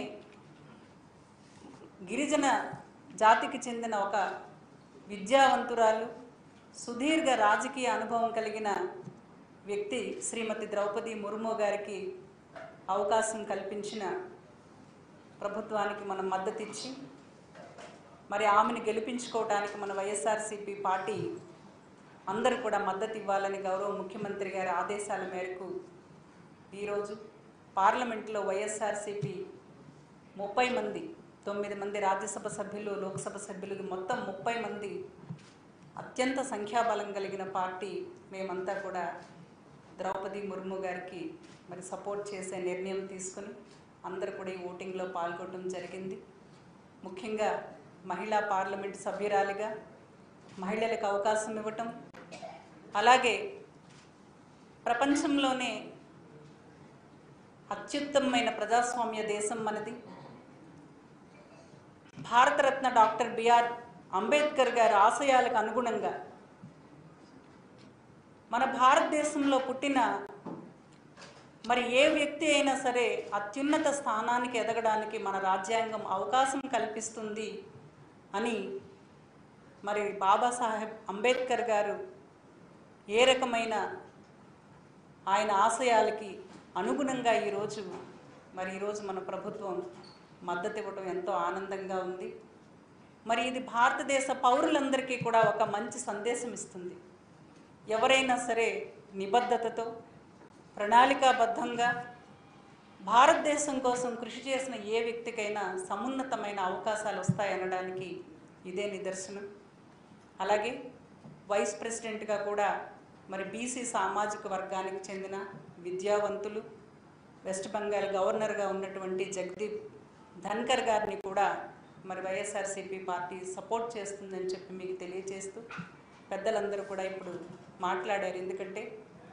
గిరిజన జాతికి చెందిన ఒక విద్యావంతురాలు సుదీర్ఘ రాజకీయ అనుభవం కలిగిన వ్యక్తి శ్రీమతి ద్రౌపది ముర్ము గారికి అవకాశం కల్పించిన ప్రభుత్వానికి మనం మద్దతు ఇచ్చి మరి ఆమెను గెలిపించుకోవడానికి మన వైఎస్ఆర్సీపీ పార్టీ అందరూ కూడా మద్దతు ఇవ్వాలని గౌరవ ముఖ్యమంత్రి గారి ఆదేశాల మేరకు ఈరోజు పార్లమెంట్లో వైఎస్ఆర్సీపీ ముప్పై మంది తొమ్మిది మంది రాజ్యసభ సభ్యులు లోక్సభ సభ్యులు మొత్తం ముప్పై మంది అత్యంత సంఖ్యాబలం కలిగిన పార్టీ మేమంతా కూడా ద్రౌపది ముర్ము గారికి మరి సపోర్ట్ చేసే నిర్ణయం తీసుకుని అందరూ కూడా ఈ ఓటింగ్లో పాల్గొనడం జరిగింది ముఖ్యంగా మహిళా పార్లమెంట్ సభ్యురాలిగా మహిళలకు అవకాశం ఇవ్వటం అలాగే ప్రపంచంలోనే అత్యుత్తమమైన ప్రజాస్వామ్య దేశం మనది భారతరత్న డాక్టర్ బిఆర్ అంబేద్కర్ గారి ఆశయాలకు అనుగుణంగా మన భారతదేశంలో పుట్టిన మరి ఏ వ్యక్తి అయినా సరే అత్యున్నత స్థానానికి ఎదగడానికి మన రాజ్యాంగం అవకాశం కల్పిస్తుంది అని మరి బాబాసాహెబ్ అంబేద్కర్ గారు ఏ రకమైన ఆయన ఆశయాలకి అనుగుణంగా ఈరోజు మరి ఈరోజు మన ప్రభుత్వం మద్దతు ఇవ్వడం ఎంతో ఆనందంగా ఉంది మరి ఇది భారతదేశ పౌరులందరికీ కూడా ఒక మంచి సందేశం ఇస్తుంది ఎవరైనా సరే నిబద్ధతతో ప్రణాళికాబద్ధంగా భారతదేశం కోసం కృషి చేసిన ఏ వ్యక్తికైనా సమున్నతమైన అవకాశాలు వస్తాయనడానికి ఇదే నిదర్శనం అలాగే వైస్ ప్రెసిడెంట్గా కూడా మరి బీసీ సామాజిక వర్గానికి చెందిన విద్యావంతులు వెస్ట్ బెంగాల్ గవర్నర్గా ఉన్నటువంటి జగదీప్ ధన్కర్ గారిని కూడా మరి వైఎస్ఆర్సీపీ పార్టీ సపోర్ట్ చేస్తుందని చెప్పి మీకు తెలియజేస్తూ పెద్దలందరూ కూడా ఇప్పుడు మాట్లాడారు ఎందుకంటే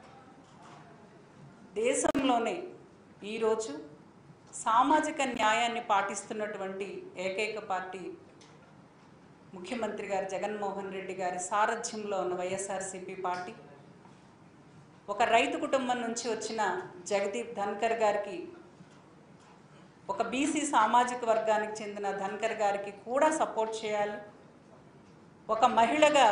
దేశంలోనే ఈరోజు సామాజిక న్యాయాన్ని పాటిస్తున్నటువంటి ఏకైక పార్టీ ముఖ్యమంత్రి గారు జగన్మోహన్ రెడ్డి గారి సారథ్యంలో ఉన్న వైఎస్ఆర్సీపీ పార్టీ ఒక రైతు కుటుంబం నుంచి వచ్చిన జగదీప్ ధన్కర్ గారికి ఒక బీసీ సామాజిక వర్గానికి చెందిన ధన్కర్ గారికి కూడా సపోర్ట్ చేయాలి ఒక మహిళగా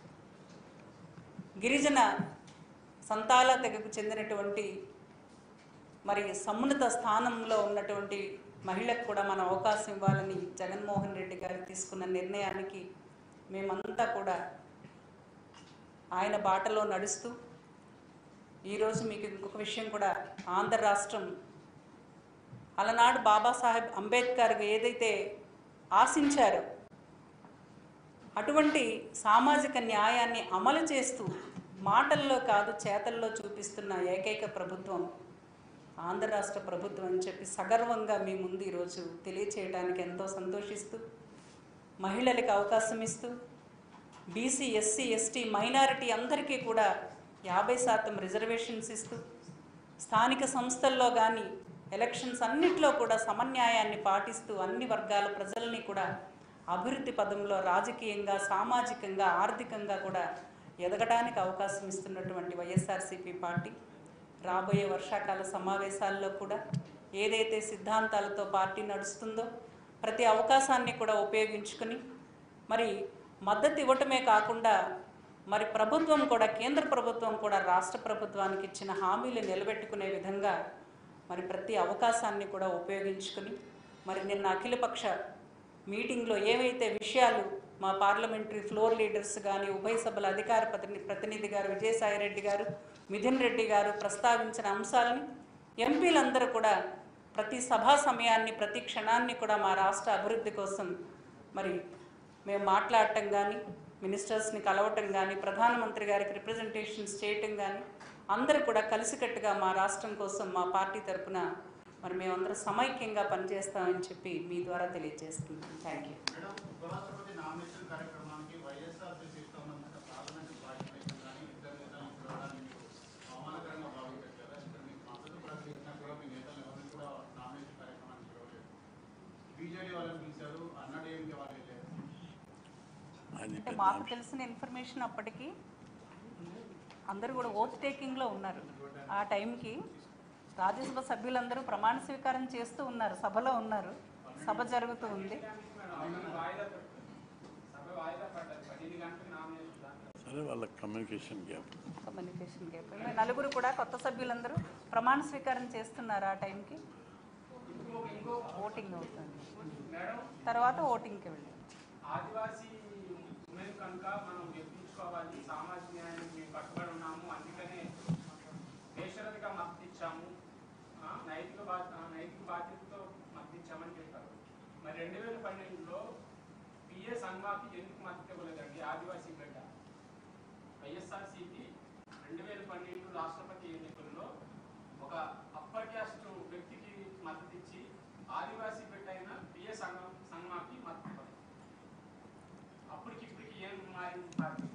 గిరిజన సంతాల తెగకు చెందినటువంటి మరి సమున్నత స్థానంలో ఉన్నటువంటి మహిళకు కూడా మనం అవకాశం ఇవ్వాలని జగన్మోహన్ రెడ్డి గారు తీసుకున్న నిర్ణయానికి మేమంతా కూడా ఆయన బాటలో నడుస్తూ ఈరోజు మీకు ఇంకొక విషయం కూడా ఆంధ్ర రాష్ట్రం అలనాడు బాబాసాహెబ్ అంబేద్కర్ ఏదైతే ఆశించారో అటువంటి సామాజిక న్యాయాన్ని అమలు చేస్తూ మాటల్లో కాదు చేతల్లో చూపిస్తున్న ఏకైక ప్రభుత్వం ఆంధ్ర రాష్ట్ర ప్రభుత్వం అని చెప్పి సగర్వంగా మీ ముందు ఈరోజు తెలియచేయడానికి ఎంతో సంతోషిస్తూ మహిళలకు అవకాశం ఇస్తూ బీసీ ఎస్సీ ఎస్టీ మైనారిటీ అందరికీ కూడా యాభై శాతం రిజర్వేషన్స్ ఇస్తూ స్థానిక సంస్థల్లో కానీ ఎలక్షన్స్ అన్నిట్లో కూడా సమన్యాయాన్ని పాటిస్తూ అన్ని వర్గాల ప్రజల్ని కూడా అభివృద్ధి పదంలో రాజకీయంగా సామాజికంగా ఆర్థికంగా కూడా ఎదగడానికి అవకాశం ఇస్తున్నటువంటి వైఎస్ఆర్సీపీ పార్టీ రాబోయే వర్షాకాల సమావేశాల్లో కూడా ఏదైతే సిద్ధాంతాలతో పార్టీ నడుస్తుందో ప్రతి అవకాశాన్ని కూడా ఉపయోగించుకుని మరి మద్దతు ఇవ్వటమే కాకుండా మరి ప్రభుత్వం కూడా కేంద్ర ప్రభుత్వం కూడా రాష్ట్ర ప్రభుత్వానికి ఇచ్చిన హామీలు నిలబెట్టుకునే విధంగా మరి ప్రతి అవకాశాన్ని కూడా ఉపయోగించుకుని మరి నిన్న అఖిలపక్ష మీటింగ్లో ఏవైతే విషయాలు మా పార్లమెంటరీ ఫ్లోర్ లీడర్స్ కానీ ఉభయ సభల అధికార ప్రతిని ప్రతినిధి గారు విజయసాయిరెడ్డి గారు మిథున్ రెడ్డి గారు ప్రస్తావించిన అంశాలని ఎంపీలందరూ కూడా ప్రతి సభా సమయాన్ని ప్రతి క్షణాన్ని కూడా మా రాష్ట్ర అభివృద్ధి కోసం మరి మేము మాట్లాడటం కానీ మినిస్టర్స్ని కలవటం కానీ ప్రధానమంత్రి గారికి రిప్రజెంటేషన్స్ చేయటం కానీ అందరూ కూడా కలిసికట్టుగా మా రాష్ట్రం కోసం మా పార్టీ తరపున మరి మేమందరం సమైక్యంగా పనిచేస్తామని చెప్పి మీ ద్వారా తెలియజేస్తున్నాం థ్యాంక్ యూ మేడం ఉపరాష్ట్రపతి నామినేషన్ కార్యక్రమానికి వైఎస్ఆర్సీపీ సంబంధించిన పార్లమెంట్ పార్టీ కానీ ఇద్దరు నేతలను పిలవడాన్ని మీరు అవమానకరంగా భావించారు ఇక్కడ మీకు మద్దతు ప్రకటించినా కూడా మీ నేతలు ఎవరిని కూడా నామినేషన్ కార్యక్రమానికి పిలవలేదు బీజేడీ వాళ్ళని పిలిచారు అన్నాడీఎంకే వాళ్ళు వెళ్ళారు అది అంటే పెద్ద మాకు తెలిసిన ఇన్ఫర్మేషన్ అప్పటికి అందరూ కూడా ఓత్ టేకింగ్లో ఉన్నారు ఆ టైంకి రాజ్యసభ సభ్యులందరూ ప్రమాణ స్వీకారం చేస్తూ ఉన్నారు సభలో ఉన్నారు సభ జరుగుతూ ఉంది వాయిదా సభ వాయిదా పడ్డది పదిహేను గంటలకు నామినేషన్ దాకా సరే వాళ్ళ కమ్యూనికేషన్ గ్యాప్ కమ్యూనికేషన్ గ్యాప్ మేము నలుగురు కూడా కొత్త సభ్యులందరూ ప్రమాణ స్వీకారం చేస్తున్నారు ఆ టైంకి ఓటింగ్ అవుతుంది మేడం తర్వాత ఓటింగ్కి వెళ్ళాం ఆదివాసీ ఉమెన్ కనుక మనం గెలిపించుకోవాలి సామాజిక న్యాయానికి మేము కట్టుబడి ఉన్నాము అందుకనే బేషరతుగా మద్దతు ఇచ్చాము ఆ, నైతిక బాధ్యత నైతిక బాధ్యతతో మద్దతు ఇచ్చామని చెప్పారు మరి రెండు వేల పన్నెండులో పిఏ సంఘాకి ఎందుకు మద్దతు ఇవ్వలేదండి ఆదివాసీ బిడ్డ వైఎస్ఆర్సీపీ రెండు వేల పన్నెండు రాష్ట్రపతి ఎన్నికల్లో ఒక అప్పర్ క్యాస్ట్ వ్యక్తికి మద్దతు ఇచ్చి ఆదివాసీ బిడ్డ అయిన పిఏ సంఘం సంఘాకి మద్దతు ఇవ్వలేదు అప్పటికి ఇప్పటికి ఏం మారింది పార్టీ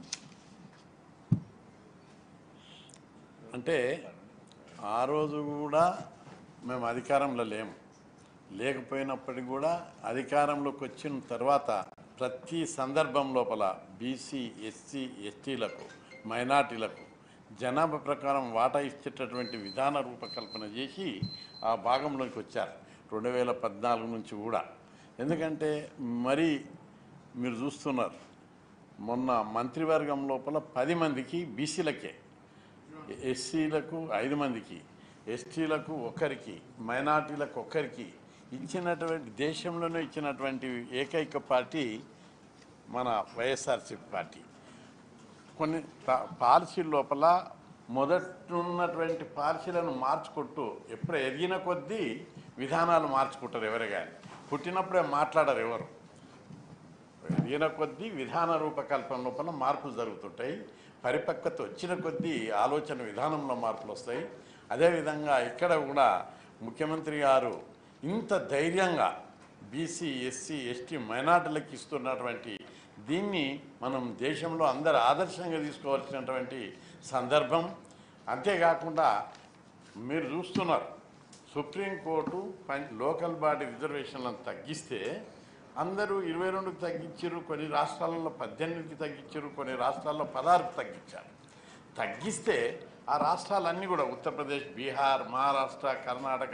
అంటే ఆ రోజు కూడా మేము అధికారంలో లేము లేకపోయినప్పటికీ కూడా అధికారంలోకి వచ్చిన తర్వాత ప్రతి సందర్భం లోపల బీసీ ఎస్సీ ఎస్టీలకు మైనార్టీలకు జనాభా ప్రకారం వాటా ఇచ్చేటటువంటి విధాన రూపకల్పన చేసి ఆ భాగంలోకి వచ్చారు రెండు వేల పద్నాలుగు నుంచి కూడా ఎందుకంటే మరి మీరు చూస్తున్నారు మొన్న మంత్రివర్గం లోపల పది మందికి బీసీలకే ఎస్సీలకు ఐదు మందికి ఎస్టీలకు ఒక్కరికి మైనార్టీలకు ఒక్కరికి ఇచ్చినటువంటి దేశంలోనే ఇచ్చినటువంటి ఏకైక పార్టీ మన వైఎస్ఆర్సీపీ పార్టీ కొన్ని పా- పాలసీ లోపల మొదటున్నటువంటి పాలసీలను మార్చుకుంటూ ఎప్పుడు ఎదిగిన కొద్దీ విధానాలు మార్చుకుంటారు ఎవరు కానీ పుట్టినప్పుడే మాట్లాడరు ఎవరు ఎదిగిన కొద్దీ విధాన రూపకల్పన లోపల మార్పులు జరుగుతుంటాయి పరిపక్వత వచ్చిన కొద్దీ ఆలోచన విధానంలో మార్పులు వస్తాయి అదేవిధంగా ఇక్కడ కూడా ముఖ్యమంత్రి గారు ఇంత ధైర్యంగా బీసీ ఎస్సీ ఎస్టీ మైనార్టీలకు ఇస్తున్నటువంటి దీన్ని మనం దేశంలో అందరు ఆదర్శంగా తీసుకోవాల్సినటువంటి సందర్భం అంతేకాకుండా మీరు చూస్తున్నారు సుప్రీంకోర్టు పం- లోకల్ బాడీ రిజర్వేషన్లను తగ్గిస్తే అందరూ ఇరవై రెండుకి తగ్గించారు కొన్ని రాష్ట్రాలలో పద్దెనిమిదికి తగ్గించారు కొన్ని రాష్ట్రాల్లో పదహారుకి తగ్గించారు తగ్గిస్తే ఆ రాష్ట్రాలన్నీ కూడా ఉత్తరప్రదేశ్ బీహార్ మహారాష్ట్ర కర్ణాటక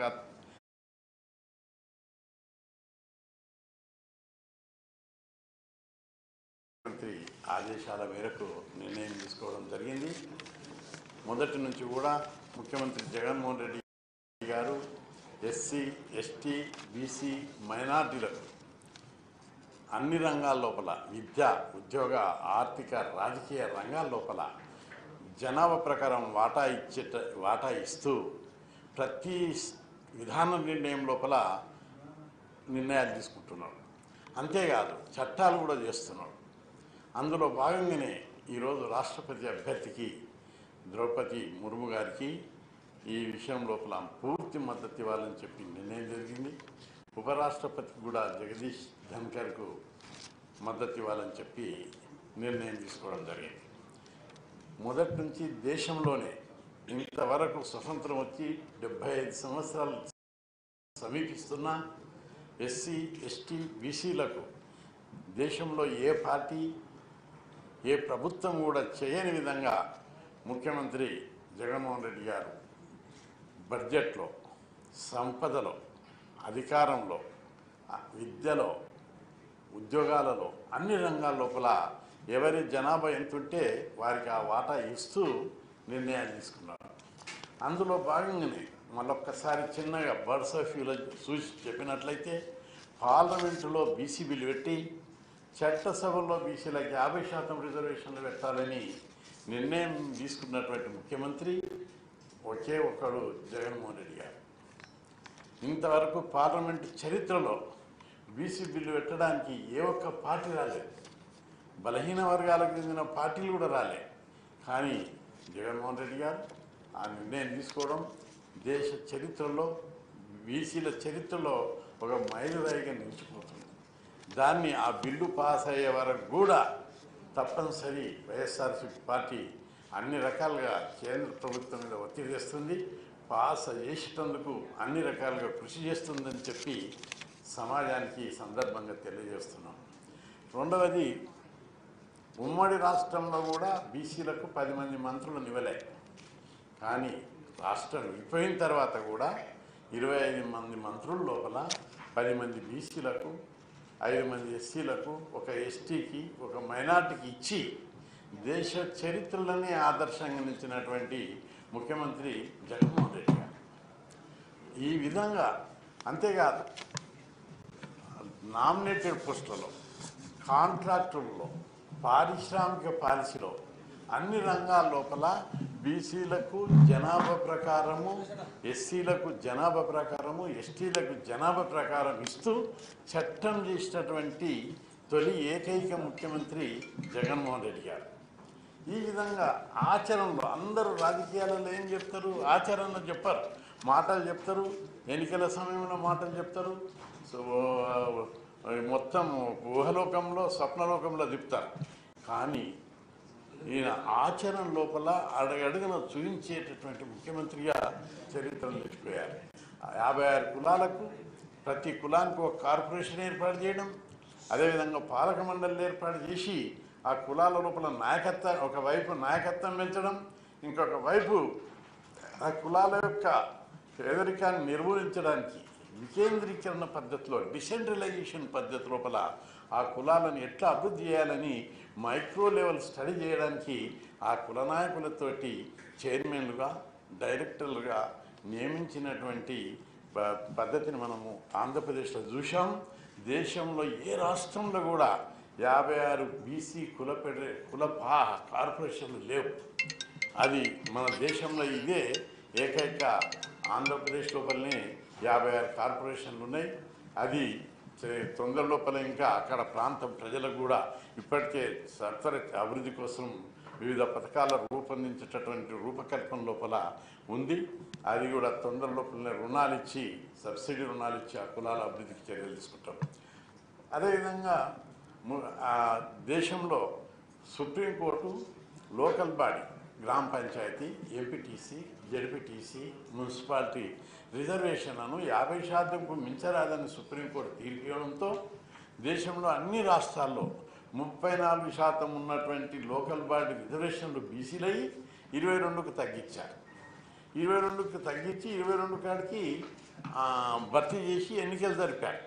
మంత్రి ఆదేశాల మేరకు నిర్ణయం తీసుకోవడం జరిగింది మొదటి నుంచి కూడా ముఖ్యమంత్రి జగన్మోహన్ రెడ్డి గారు ఎస్సీ ఎస్టీ బీసీ మైనార్టీలకు అన్ని రంగాల లోపల విద్య ఉద్యోగ ఆర్థిక రాజకీయ రంగాల లోపల జనాభా ప్రకారం వాటా ఇచ్చేట వాటా ఇస్తూ ప్రతి స్- విధాన నిర్ణయం లోపల నిర్ణయాలు తీసుకుంటున్నాడు అంతేకాదు చట్టాలు కూడా చేస్తున్నాడు అందులో భాగంగానే ఈరోజు రాష్ట్రపతి అభ్యర్థికి ద్రౌపది ముర్ము గారికి ఈ విషయం లోపల పూర్తి మద్దతు ఇవ్వాలని చెప్పి నిర్ణయం జరిగింది ఉపరాష్ట్రపతికి కూడా జగదీష్ ధన్కర్కు మద్దతు ఇవ్వాలని చెప్పి నిర్ణయం తీసుకోవడం జరిగింది మొదటి నుంచి దేశంలోనే ఇంతవరకు స్వతంత్రం వచ్చి డెబ్బై ఐదు సంవత్సరాలు సమీపిస్తున్న ఎస్సీ ఎస్టీ బీసీలకు దేశంలో ఏ పార్టీ ఏ ప్రభుత్వం కూడా చేయని విధంగా ముఖ్యమంత్రి జగన్మోహన్ రెడ్డి గారు బడ్జెట్లో సంపదలో అధికారంలో ఆ, విద్యలో ఉద్యోగాలలో అన్ని రంగాల లోపల ఎవరి జనాభా ఎంతుంటే వారికి ఆ వాటా ఇస్తూ నిర్ణయాలు తీసుకున్నారు అందులో భాగంగానే మళ్ళొక్కసారి చిన్నగా బర్డ్స్ ఆఫ్ వ్యూలో చూసి చెప్పినట్లయితే పార్లమెంటులో బీసీ బిల్లు పెట్టి చట్టసభల్లో బీసీలకు యాభై శాతం రిజర్వేషన్లు పెట్టాలని నిర్ణయం తీసుకున్నటువంటి ముఖ్యమంత్రి ఒకే ఒక్కడు జగన్మోహన్ రెడ్డి గారు ఇంతవరకు పార్లమెంటు చరిత్రలో బీసీ బిల్లు పెట్టడానికి ఏ ఒక్క పార్టీ రాలేదు బలహీన వర్గాలకు చెందిన పార్టీలు కూడా రాలే కానీ జగన్మోహన్ రెడ్డి గారు ఆ నిర్ణయం తీసుకోవడం దేశ చరిత్రలో బీసీల చరిత్రలో ఒక మైలురాయిగా నిలిచిపోతుంది దాన్ని ఆ బిల్లు పాస్ అయ్యే వరకు కూడా తప్పనిసరి వైఎస్ఆర్సీపీ పార్టీ అన్ని రకాలుగా కేంద్ర ప్రభుత్వం మీద ఒత్తిడి తెస్తుంది పాస్ చేసేటందుకు అన్ని రకాలుగా కృషి చేస్తుందని చెప్పి సమాజానికి ఈ సందర్భంగా తెలియజేస్తున్నాం రెండవది ఉమ్మడి రాష్ట్రంలో కూడా బీసీలకు పది మంది మంత్రులు నివలే కానీ రాష్ట్రం విడిపోయిన తర్వాత కూడా ఇరవై ఐదు మంది మంత్రుల లోపల పది మంది బీసీలకు ఐదు మంది ఎస్సీలకు ఒక ఎస్టీకి ఒక మైనార్టీకి ఇచ్చి దేశ చరిత్రలోనే ఆదర్శంగా నిలిచినటువంటి ముఖ్యమంత్రి జగన్మోహన్ రెడ్డి గారు ఈ విధంగా అంతేకాదు నామినేటెడ్ పోస్టులలో కాంట్రాక్టుల్లో పారిశ్రామిక పాలసీలో అన్ని రంగాల లోపల బీసీలకు జనాభా ప్రకారము ఎస్సీలకు జనాభా ప్రకారము ఎస్టీలకు జనాభా ప్రకారం ఇస్తూ చట్టం చేసినటువంటి తొలి ఏకైక ముఖ్యమంత్రి జగన్మోహన్ రెడ్డి గారు ఈ విధంగా ఆచరణలో అందరూ రాజకీయాలలో ఏం చెప్తారు ఆచరణలో చెప్పారు మాటలు చెప్తారు ఎన్నికల సమయంలో మాటలు చెప్తారు సో ఆ, మొత్తం ఊహలోకంలో స్వప్నలోకంలో చెప్తారు కానీ ఈయన ఆచరణ లోపల అడగడుగున చూపించేటటువంటి ముఖ్యమంత్రిగా చరిత్రను నిలిచిపోయారు యాభై ఆరు కులాలకు ప్రతి కులానికి ఒక కార్పొరేషన్ ఏర్పాటు చేయడం అదేవిధంగా పాలక మండలి ఏర్పాటు చేసి ఆ కులాల లోపల నాయకత్వం ఒకవైపు నాయకత్వం పెంచడం ఇంకొక వైపు ఆ కులాల యొక్క పేదరికాన్ని నిర్మూలించడానికి వికేంద్రీకరణ పద్ధతిలో డిసెంట్రలైజేషన్ పద్ధతి లోపల ఆ కులాలను ఎట్లా అభివృద్ధి చేయాలని మైక్రో లెవెల్ స్టడీ చేయడానికి ఆ కుల నాయకులతోటి చైర్మన్లుగా డైరెక్టర్లుగా నియమించినటువంటి ప- పద్ధతిని మనము ఆంధ్రప్రదేశ్లో చూసాం దేశంలో ఏ రాష్ట్రంలో కూడా యాభై ఆరు బీసీ కుల ఫెడరే కుల పా కార్పొరేషన్లు లేవు అది మన దేశంలో ఇదే ఏకైక ఆంధ్రప్రదేశ్ లోపలనే యాభై ఆరు కార్పొరేషన్లు ఉన్నాయి అది చే- తొందర లోపల ఇంకా అక్కడ ప్రాంతం ప్రజలకు కూడా ఇప్పటికే సత్వర అభివృద్ధి కోసం వివిధ పథకాల రూపొందించేటటువంటి రూపకల్పన లోపల ఉంది అది కూడా తొందర లోపలనే రుణాలు ఇచ్చి సబ్సిడీ రుణాలు ఇచ్చి ఆ కులాల అభివృద్ధికి చర్యలు తీసుకుంటాం అదేవిధంగా ము- ఆ దేశంలో సుప్రీంకోర్టు లోకల్ బాడీ గ్రామ పంచాయతీ ఎంపీటీసీ జడ్పీటీసీ మున్సిపాలిటీ రిజర్వేషన్లను యాభై శాతంకు మించరాదని సుప్రీంకోర్టు తీర్పు ఇవ్వడంతో దేశంలో అన్ని రాష్ట్రాల్లో ముప్పై నాలుగు శాతం ఉన్నటువంటి లోకల్ బాడీ రిజర్వేషన్లు బీసీలయ్యి ఇరవై రెండుకు తగ్గించారు ఇరవై రెండుకి తగ్గించి ఇరవై రెండు కాడికి ఆ, భర్తీ చేసి ఎన్నికలు జరిపారు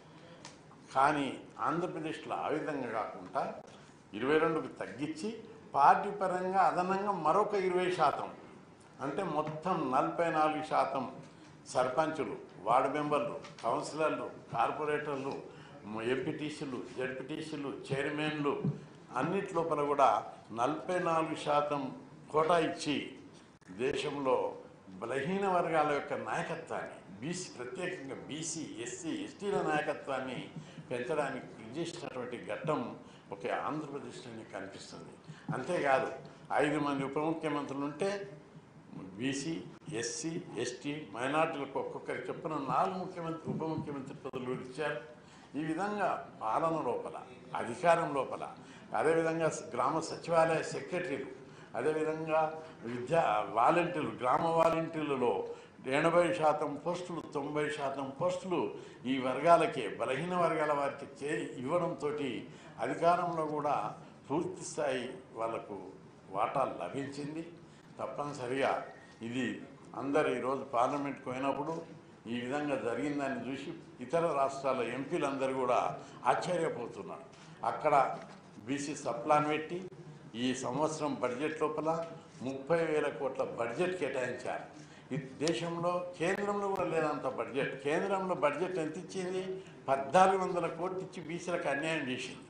కానీ ఆంధ్రప్రదేశ్లో ఆ విధంగా కాకుండా ఇరవై రెండుకు తగ్గించి పార్టీ పరంగా అదనంగా మరొక ఇరవై శాతం అంటే మొత్తం నలభై నాలుగు శాతం సర్పంచులు వార్డు మెంబర్లు కౌన్సిలర్లు కార్పొరేటర్లు ఎంపీటీసీలు జడ్పీటీసీలు చైర్మన్లు అన్నిటి లోపల కూడా నలభై నాలుగు శాతం కోటా ఇచ్చి దేశంలో బలహీన వర్గాల యొక్క నాయకత్వాన్ని బీసీ ప్రత్యేకంగా బీసీ ఎస్సీ ఎస్టీల నాయకత్వాన్ని పెంచడానికి కృషి చేసినటువంటి ఘట్టం ఒక ఆంధ్రప్రదేశ్లోనే కనిపిస్తుంది అంతేకాదు ఐదు మంది ఉప ముఖ్యమంత్రులు ఉంటే బీసీ ఎస్సీ ఎస్టీ మైనార్టీలకు ఒక్కొక్కరి చొప్పున నాలుగు ముఖ్యమంత్రి ఉప ముఖ్యమంత్రి పదవులు ఇచ్చారు ఈ విధంగా పాలన లోపల అధికారం లోపల అదేవిధంగా గ్రామ సచివాలయ సెక్రటరీలు అదేవిధంగా విద్యా వాలంటీర్లు గ్రామ వాలంటీర్లలో ఎనభై శాతం పోస్టులు తొంభై శాతం పోస్టులు ఈ వర్గాలకే బలహీన వర్గాల వారికి చే ఇవ్వడంతో అధికారంలో కూడా పూర్తి స్థాయి వాళ్ళకు వాటా లభించింది తప్పనిసరిగా ఇది అందరు ఈరోజు పార్లమెంట్కి పోయినప్పుడు ఈ విధంగా జరిగిందని చూసి ఇతర రాష్ట్రాల ఎంపీలందరూ కూడా ఆశ్చర్యపోతున్నారు అక్కడ బీసీ సప్లాన్ పెట్టి ఈ సంవత్సరం బడ్జెట్ లోపల ముప్పై వేల కోట్ల బడ్జెట్ కేటాయించారు ఈ దేశంలో కేంద్రంలో కూడా లేనంత బడ్జెట్ కేంద్రంలో బడ్జెట్ ఎంత ఇచ్చింది పద్నాలుగు వందల కోట్లు ఇచ్చి బీసీలకు అన్యాయం చేసింది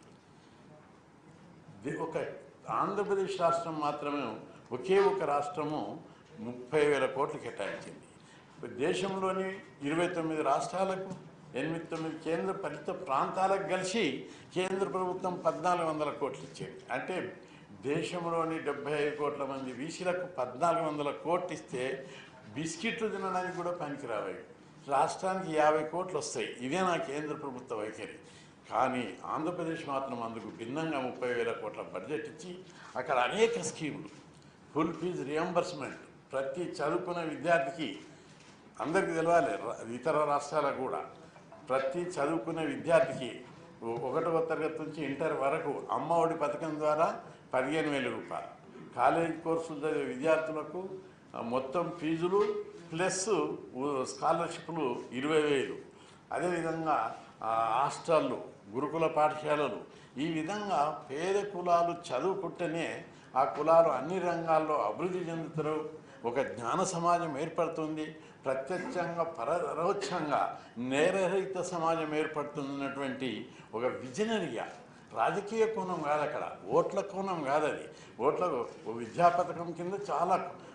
ది- ఒక ఆంధ్రప్రదేశ్ రాష్ట్రం మాత్రమే ఒకే ఒక రాష్ట్రము ముప్పై వేల కోట్లు కేటాయించింది దేశంలోని ఇరవై తొమ్మిది రాష్ట్రాలకు ఎనిమిది తొమ్మిది కేంద్ర పరిత ప్రాంతాలకు కలిసి కేంద్ర ప్రభుత్వం పద్నాలుగు వందల కోట్లు ఇచ్చేది అంటే దేశంలోని డెబ్బై ఐదు కోట్ల మంది బీసీలకు పద్నాలుగు వందల కోట్లు ఇస్తే బిస్కెట్లు తినడానికి కూడా పనికిరావు రాష్ట్రానికి యాభై కోట్లు వస్తాయి ఇదే నా కేంద్ర ప్రభుత్వ వైఖరి కానీ ఆంధ్రప్రదేశ్ మాత్రం అందుకు భిన్నంగా ముప్పై వేల కోట్ల బడ్జెట్ ఇచ్చి అక్కడ అనేక స్కీములు ఫుల్ ఫీజు రియంబర్స్మెంట్ ప్రతి చదువుకున్న విద్యార్థికి అందరికీ తెలవాలి ర- ఇతర రాష్ట్రాలకు కూడా ప్రతి చదువుకునే విద్యార్థికి ఒ- ఒకటవ తరగతి నుంచి ఇంటర్ వరకు అమ్మ ఒడి పథకం ద్వారా పదిహేను వేల రూపాయలు కాలేజ్ కోర్సులు చదివే విద్యార్థులకు ఆ, మొత్తం ఫీజులు ప్లస్ ఉ- స్కాలర్షిప్లు ఇరవై వేలు అదేవిధంగా ఆ, హాస్టళ్ళు గురుకుల పాఠశాలలు ఈ విధంగా పేద కులాలు చదువుకుంటేనే ఆ కులాలు అన్ని రంగాల్లో అభివృద్ధి చెందుతారు ఒక జ్ఞాన సమాజం ఏర్పడుతుంది ప్రత్యక్షంగా పరోక్షంగా నేరరహిత సమాజం ఏర్పడుతున్నటువంటి ఒక విజనరీగా రాజకీయ కోణం కాదు అక్కడ ఓట్ల కోణం కాదు అది ఓట్ల ఓ విద్యా పథకం కింద చాలా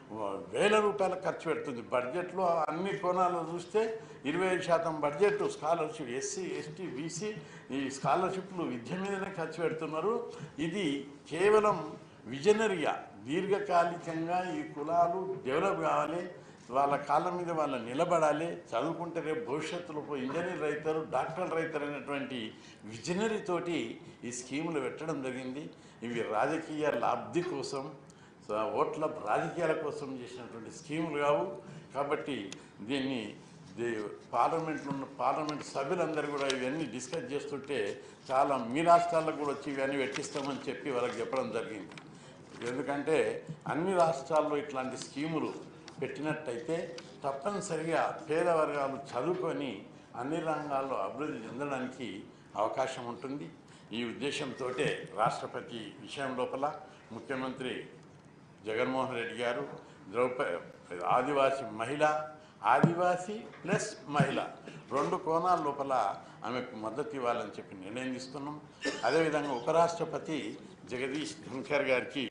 వేల రూపాయలు ఖర్చు పెడుతుంది బడ్జెట్లో అన్ని కోణాలు చూస్తే ఇరవై ఐదు శాతం budget scholarship SC ST BC ఈ స్కాలర్షిప్లు విద్య మీదనే ఖర్చు పెడుతున్నారు ఇది కేవలం విజనరీగా దీర్ఘకాలికంగా ఈ కులాలు డెవలప్ కావాలి వాళ్ళ కాళ్ళ మీద వాళ్ళు నిలబడాలి చదువుకుంటే రేపు భవిష్యత్తులో పోయి ఇంజనీర్ అవుతారు డాక్టర్లు అవుతారు అనేటువంటి విజనరీ తోటి ఈ స్కీములు పెట్టడం జరిగింది ఇవి రాజకీయ లబ్ధి కోసం స- ఓట్ల రాజకీయాల కోసం చేసినటువంటి స్కీములు కావు కాబట్టి దీన్ని ది పార్లమెంట్లో ఉన్న పార్లమెంట్ సభ్యులందరూ కూడా ఇవన్నీ డిస్కస్ చేస్తుంటే చాలా మీ రాష్ట్రాలకు కూడా వచ్చి ఇవన్నీ పెట్టిస్తామని చెప్పి వాళ్ళకి చెప్పడం జరిగింది ఎందుకంటే అన్ని రాష్ట్రాల్లో ఇట్లాంటి స్కీములు పెట్టినట్టయితే తప్పనిసరిగా పేద వర్గాలు చదువుకొని అన్ని రంగాల్లో అభివృద్ధి చెందడానికి అవకాశం ఉంటుంది ఈ ఉద్దేశంతో రాష్ట్రపతి విషయం లోపల ముఖ్యమంత్రి జగన్మోహన్ రెడ్డి గారు ద్రౌపది ఆదివాసీ మహిళ ఆదివాసీ ప్లస్ మహిళ రెండు కోణాల లోపల ఆమెకు మద్దతు ఇవ్వాలని చెప్పి నిర్ణయం తీసుకున్నాం అదేవిధంగా ఉపరాష్ట్రపతి జగదీష్ ధన్కర్ గారికి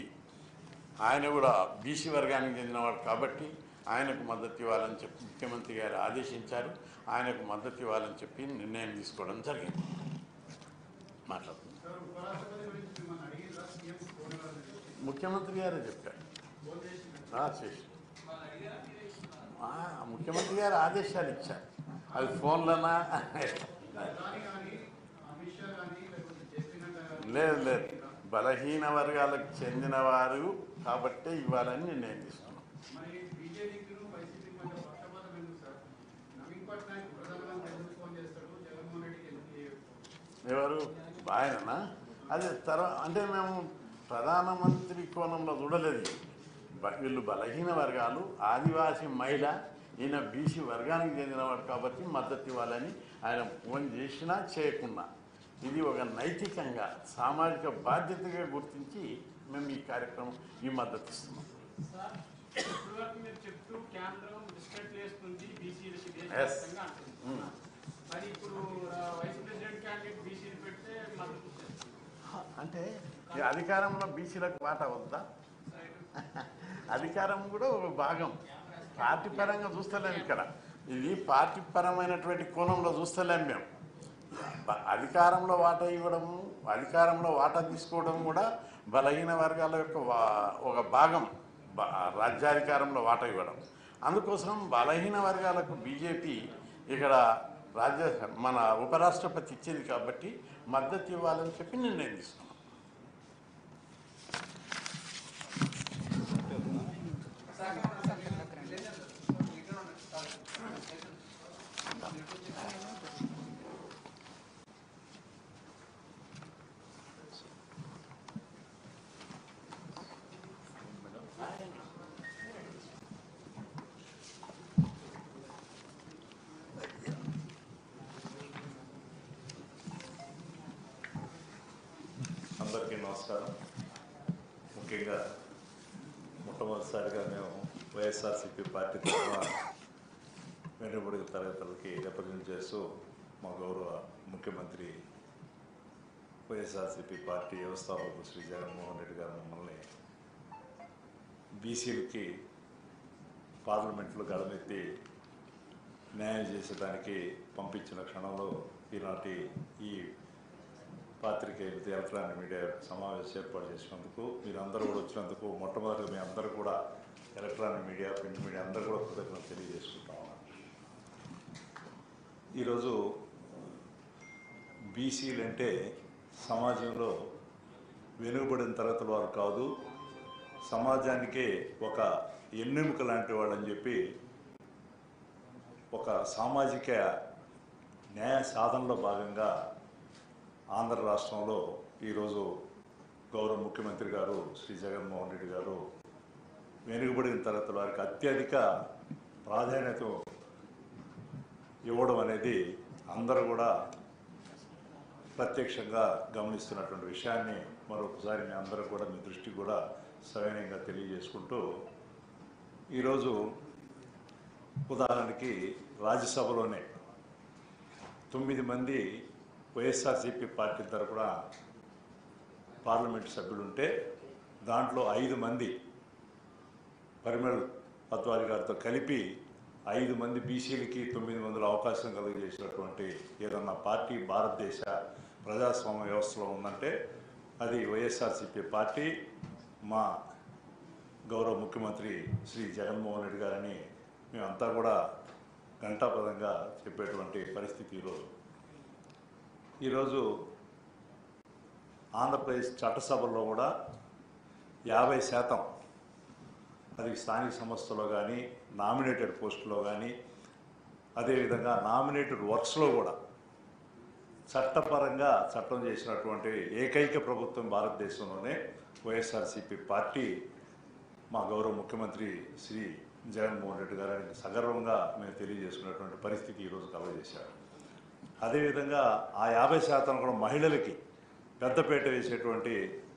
ఆయన కూడా బీసీ వర్గానికి చెందినవాడు కాబట్టి ఆయనకు మద్దతు ఇవ్వాలని చెప్పి ముఖ్యమంత్రి గారు ఆదేశించారు ఆయనకు మద్దతు ఇవ్వాలని చెప్పి నిర్ణయం తీసుకోవడం జరిగింది మాట్లాడుతున్నాం సార్ ఉపరాష్ట్రపతి గురించి మిమ్మల్ని అడిగిందా సీఎం ఫోన్ ద్వారా ముఖ్యమంత్రి గారే చెప్పారు ఫోన్ చేసి ఆ, చేసి ఆ, ముఖ్యమంత్రి గారు ఆదేశాలు ఇచ్చారు అది ఫోన్లనా ప్రధాని కానీ అమిత్ షా కానీ లేకపోతే జేపీ నడ్డా కానీ లేదు లేదు బలహీన వర్గాలకు చెందిన వారు కాబట్టే ఇవ్వాలని నిర్ణయం తీసుకున్నాం మరి బీజేపీకి వైసీపీకి మధ్య పక్షపాతం ఎందుకు సార్ నవీన్ పట్నాయక్ ప్రధానమంత్రి ఎందుకు ఫోన్ చేస్తాడు జగన్మోహన్ రెడ్డికి ఎందుకు చేయడు ఎవరు ఆయననా అదే తర్వాత అంటే మేము ప్రధానమంత్రి కోణంలో చూడలేదు ఇది. బ- వీళ్ళు బలహీన వర్గాలు ఆదివాసీ మహిళ ఈయన బీసీ వర్గానికి చెందినవాడు కాబట్టి మద్దతు ఇవ్వాలని ఆయన ఫోన్ చేసినా చేయకున్నా ఇది ఒక నైతికంగా సామాజిక బాధ్యతగా గుర్తించి మేము ఈ కార్యక్రమం ఈ మద్దతు ఇస్తున్నాం సార్ ఇప్పుడు వరకు మీరు చెప్తూ కేంద్రం బిస్కెట్ వేస్తుంది బీసీలకి Yes. దేశవ్యాప్తంగా అంటుంది Mm. మరి ఇప్పుడు ఆ, వైస్ ప్రెసిడెంట్ క్యాండిడేట్ బీసీలు పెడితే మద్దతు ఇచ్చారు. అంటే ఈ అధికారంలో బీసీలకు వాటా వద్దా అధికారం కూడా ఒక భాగం పార్టీ పరంగా చూస్తలేము ఇక్కడ ఇది పార్టీ పరమైనటువంటి కోణంలో చూస్తలేము మేము బ- అధికారంలో వాటా ఇవ్వడము అధికారంలో వాటా తీసుకోవడం కూడా బలహీన వర్గాల యొక్క వా- ఒక భాగం బ- రాజ్యాధికారంలో వాటా ఇవ్వడం అందుకోసం బలహీన వర్గాలకు బీజేపీ ఇక్కడ రాజ్య మన ఉపరాష్ట్రపతి ఇచ్చింది కాబట్టి మద్దతు ఇవ్వాలని చెప్పి నిర్ణయం తీసుకున్నాం అందరికీ నమస్కారం ముఖ్యంగా మొట్టమొదటిసారిగా మేము వైఎస్ఆర్సీపీ పార్టీ తరఫున వెనుబడిన తరగతులకి రిప్రజెంట్ చేస్తూ మా గౌరవ ముఖ్యమంత్రి వైఎస్ఆర్సీపీ పార్టీ వ్యవస్థాపకులు శ్రీ జగన్మోహన్ రెడ్డి గారు మమ్మల్ని బీసీలకి పార్లమెంట్లో గడమెత్తి న్యాయం చేసేదానికి పంపించిన క్షణంలో ఈనాటి ఈ పాత్రికేయులు ఎలక్ట్రానిక్ మీడియా సమావేశం ఏర్పాటు చేసినందుకు మీరందరూ కూడా వచ్చినందుకు మొట్టమొదటి మీ అందరూ కూడా ఎలక్ట్రానిక్ మీడియా ప్రింట్ మీడియా అందరూ కూడా కృతజ్ఞతలు తెలియజేసుకుంటా ఉన్నాను ఈరోజు బీసీలు అంటే సమాజంలో వెనుకబడిన తరగతుల వారు కాదు సమాజానికే ఒక ఎన్నెముక లాంటి వాళ్ళని చెప్పి ఒక సామాజిక న్యాయ సాధనలో భాగంగా ఆంధ్ర రాష్ట్రంలో ఈరోజు గౌరవ ముఖ్యమంత్రి గారు శ్రీ జగన్మోహన్ రెడ్డి గారు వెనుకబడిన తరగతుల వారికి అత్యధిక ప్రాధాన్యత ఇవ్వడం అనేది అందరూ కూడా ప్రత్యక్షంగా గమనిస్తున్నటువంటి విషయాన్ని మరొకసారి మీ అందరూ కూడా మీ దృష్టికి కూడా సవినయంగా తెలియజేసుకుంటూ ఈరోజు ఉదాహరణకి రాజ్యసభలోనే తొమ్మిది మంది వైఎస్ఆర్సీపీ పార్టీ తరపున పార్లమెంట్ సభ్యులుంటే దాంట్లో ఐదు మంది పరిమళ్ పత్వారి గారితో కలిపి ఐదు మంది బీసీలకి తొమ్మిది మందిలో అవకాశం కలిగజేసినటువంటి ఏదన్నా పార్టీ భారతదేశ ప్రజాస్వామ్య వ్యవస్థలో ఉందంటే అది వైఎస్ఆర్సీపీ పార్టీ మా గౌరవ ముఖ్యమంత్రి శ్రీ జగన్మోహన్ రెడ్డి గారని మేమంతా కూడా ఘంటాపదంగా చెప్పేటువంటి పరిస్థితి ఈరోజు ఈరోజు ఆంధ్రప్రదేశ్ చట్టసభల్లో కూడా యాభై శాతం అది స్థానిక సంస్థలో కానీ నామినేటెడ్ పోస్టులో కానీ అదేవిధంగా నామినేటెడ్ వర్క్స్లో కూడా చట్టపరంగా చట్టం చేసినటువంటి ఏకైక ప్రభుత్వం భారతదేశంలోనే వైఎస్ఆర్సీపీ పార్టీ మా గౌరవ ముఖ్యమంత్రి శ్రీ జగన్మోహన్ రెడ్డి గారికి సగర్వంగా మేము తెలియజేసుకున్నటువంటి పరిస్థితి ఈరోజు కలగజేశారు అదేవిధంగా ఆ యాభై శాతం కూడా మహిళలకి పెద్దపేట వేసేటువంటి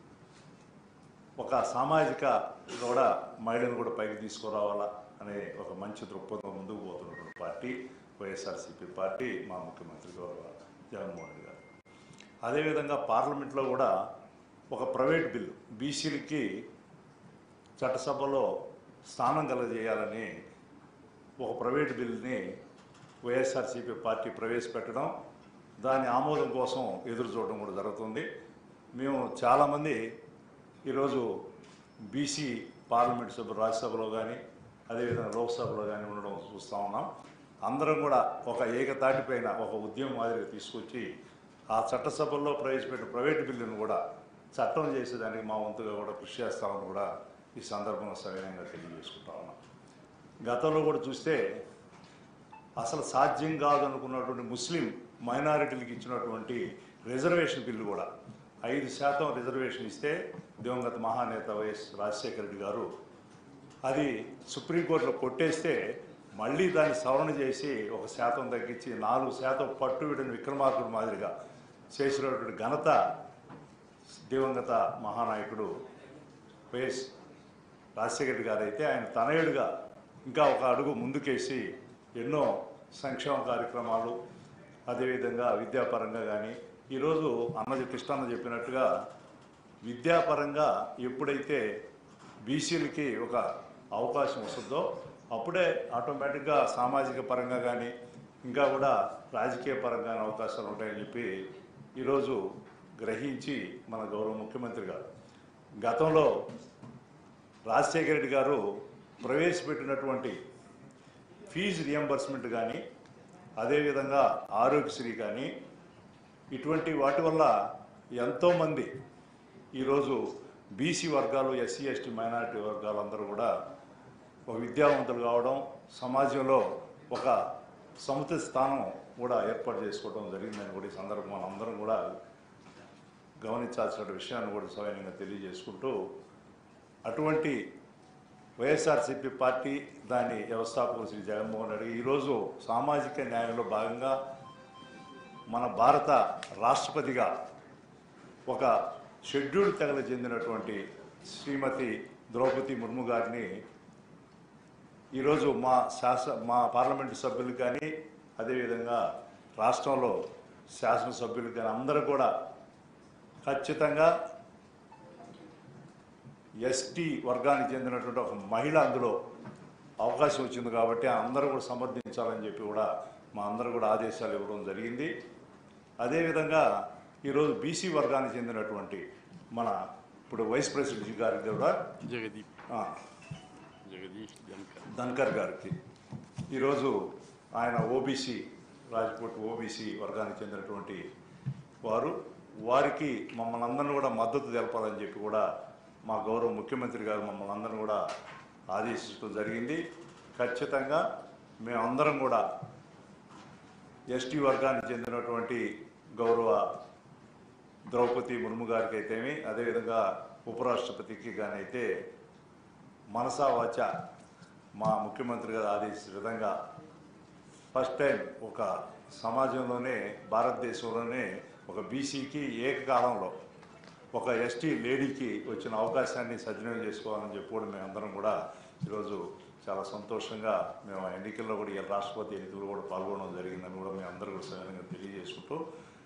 ఒక సామాజిక కూడా మహిళను కూడా పైకి తీసుకురావాలా అనే ఒక మంచి దృక్పథం ముందుకు పోతున్నటువంటి పార్టీ వైఎస్ఆర్సీపీ పార్టీ మా ముఖ్యమంత్రి గౌరవ జగన్మోహన్ రెడ్డి గారు అదేవిధంగా పార్లమెంట్లో కూడా ఒక ప్రైవేట్ బిల్లు బీసీలకి చట్టసభలో స్థానం కలగజేయాలని ఒక ప్రైవేట్ బిల్లుని వైఎస్ఆర్సీపీ పార్టీ ప్రవేశపెట్టడం దాని ఆమోదం కోసం ఎదురు చూడడం కూడా జరుగుతుంది మేము చాలామంది ఈరోజు బీసీ పార్లమెంట్ సభ రాజ్యసభలో కానీ అదేవిధంగా లోక్సభలో కానీ ఉండడం చూస్తూ ఉన్నాం అందరం కూడా ఒక ఏకతాటిపైన ఒక ఉద్యమం మాదిరిగా తీసుకొచ్చి ఆ చట్టసభల్లో ప్రవేశపెట్టిన ప్రైవేట్ బిల్లును కూడా చట్టం చేసేదానికి మా వంతుగా కూడా కృషి చేస్తామని కూడా ఈ సందర్భంగా సవినయంగా తెలియజేసుకుంటా ఉన్నాం గతంలో కూడా చూస్తే అసలు సాధ్యం కాదనుకున్నటువంటి ముస్లిం మైనారిటీలకు ఇచ్చినటువంటి రిజర్వేషన్ బిల్లు కూడా ఐదు శాతం రిజర్వేషన్ ఇస్తే దివంగత మహానేత వైఎస్ రాజశేఖర రెడ్డి గారు అది సుప్రీంకోర్టులో కొట్టేస్తే మళ్ళీ దాన్ని సవరణ చేసి ఒక శాతం తగ్గించి నాలుగు శాతం పట్టు విడిన విక్రమార్కుడు మాదిరిగా చేసినటువంటి ఘనత దివంగత మహానాయకుడు వైఎస్ రాజశేఖర రెడ్డి గారు అయితే ఆయన తనయుడిగా ఇంకా ఒక అడుగు ముందుకేసి ఎన్నో సంక్షేమ కార్యక్రమాలు అదేవిధంగా విద్యాపరంగా కానీ ఈరోజు అన్నది కృష్ణన్న చెప్పినట్టుగా విద్యాపరంగా ఎప్పుడైతే బీసీలకి ఒక అవకాశం వస్తుందో అప్పుడే ఆటోమేటిక్గా సామాజిక పరంగా కానీ ఇంకా కూడా రాజకీయ పరంగా అవకాశాలు ఉంటాయని చెప్పి ఈరోజు గ్రహించి మన గౌరవ ముఖ్యమంత్రి గారు గతంలో రాజశేఖర రెడ్డి గారు ప్రవేశపెట్టినటువంటి ఫీజు రియంబర్స్మెంట్ కానీ అదేవిధంగా ఆరోగ్యశ్రీ కానీ ఇటువంటి వాటి వల్ల ఎంతోమంది ఈరోజు బీసీ వర్గాలు ఎస్సీ ఎస్టీ మైనారిటీ వర్గాలు అందరూ కూడా ఒక విద్యావంతులు కావడం సమాజంలో ఒక సముచిత స్థానం కూడా ఏర్పాటు చేసుకోవడం జరిగిందని కూడా ఈ సందర్భం మనం అందరం కూడా గమనించాల్సిన విషయాన్ని కూడా సవినయంగా తెలియజేసుకుంటూ అటువంటి వైఎస్ఆర్సీపీ పార్టీ దాని వ్యవస్థాపకులు శ్రీ జగన్మోహన్ రెడ్డి ఈరోజు సామాజిక న్యాయంలో భాగంగా మన భారత రాష్ట్రపతిగా ఒక షెడ్యూల్ తెగలకు చెందినటువంటి శ్రీమతి ద్రౌపది ముర్ము గారిని ఈరోజు మా శాసన మా పార్లమెంటు సభ్యులు కానీ అదేవిధంగా రాష్ట్రంలో శాసనసభ్యులు కానీ అందరూ కూడా ఖచ్చితంగా ఎస్టీ వర్గానికి చెందినటువంటి ఒక మహిళ అందులో అవకాశం వచ్చింది కాబట్టి అందరూ కూడా సమర్థించాలని చెప్పి కూడా మా అందరూ కూడా ఆదేశాలు ఇవ్వడం జరిగింది అదేవిధంగా ఈరోజు బీసీ వర్గానికి చెందినటువంటి మన ఇప్పుడు వైస్ ప్రెసిడెంట్ గారికి కూడా జగదీప్ ఆ, జగదీష్ జన్కర్ ధన్కర్ గారికి ఈరోజు ఆయన ఓబీసీ రాజ్కోట్ ఓబీసీ వర్గానికి చెందినటువంటి వారు వారికి మమ్మల్ని అందరిని కూడా మద్దతు తెలపాలని చెప్పి కూడా మా గౌరవ ముఖ్యమంత్రి గారు మమ్మల్ని అందరిని కూడా ఆదేశించడం జరిగింది ఖచ్చితంగా మేమందరం కూడా ఎస్టీ వర్గానికి చెందినటువంటి గౌరవ ద్రౌపది ముర్ము గారికి అయితేమి అదేవిధంగా ఉపరాష్ట్రపతికి కానీ అయితే మనసా వాచ మా ముఖ్యమంత్రి గారు ఆదేశించిన విధంగా ఫస్ట్ టైం ఒక సమాజంలోనే భారతదేశంలోనే ఒక బీసీకి ఏకకాలంలో ఒక ఎస్టీ లేడీకి వచ్చిన అవకాశాన్ని సద్వినియోగం చేసుకోవాలని చెప్పి కూడా మేమందరం కూడా ఈరోజు చాలా సంతోషంగా మేము ఆ ఎన్నికల్లో కూడా ఈ రాష్ట్రపతి ఎన్నికల్లో కూడా పాల్గొనడం జరిగిందని కూడా మేము అందరూ కూడా సవినంగా తెలియజేసుకుంటూ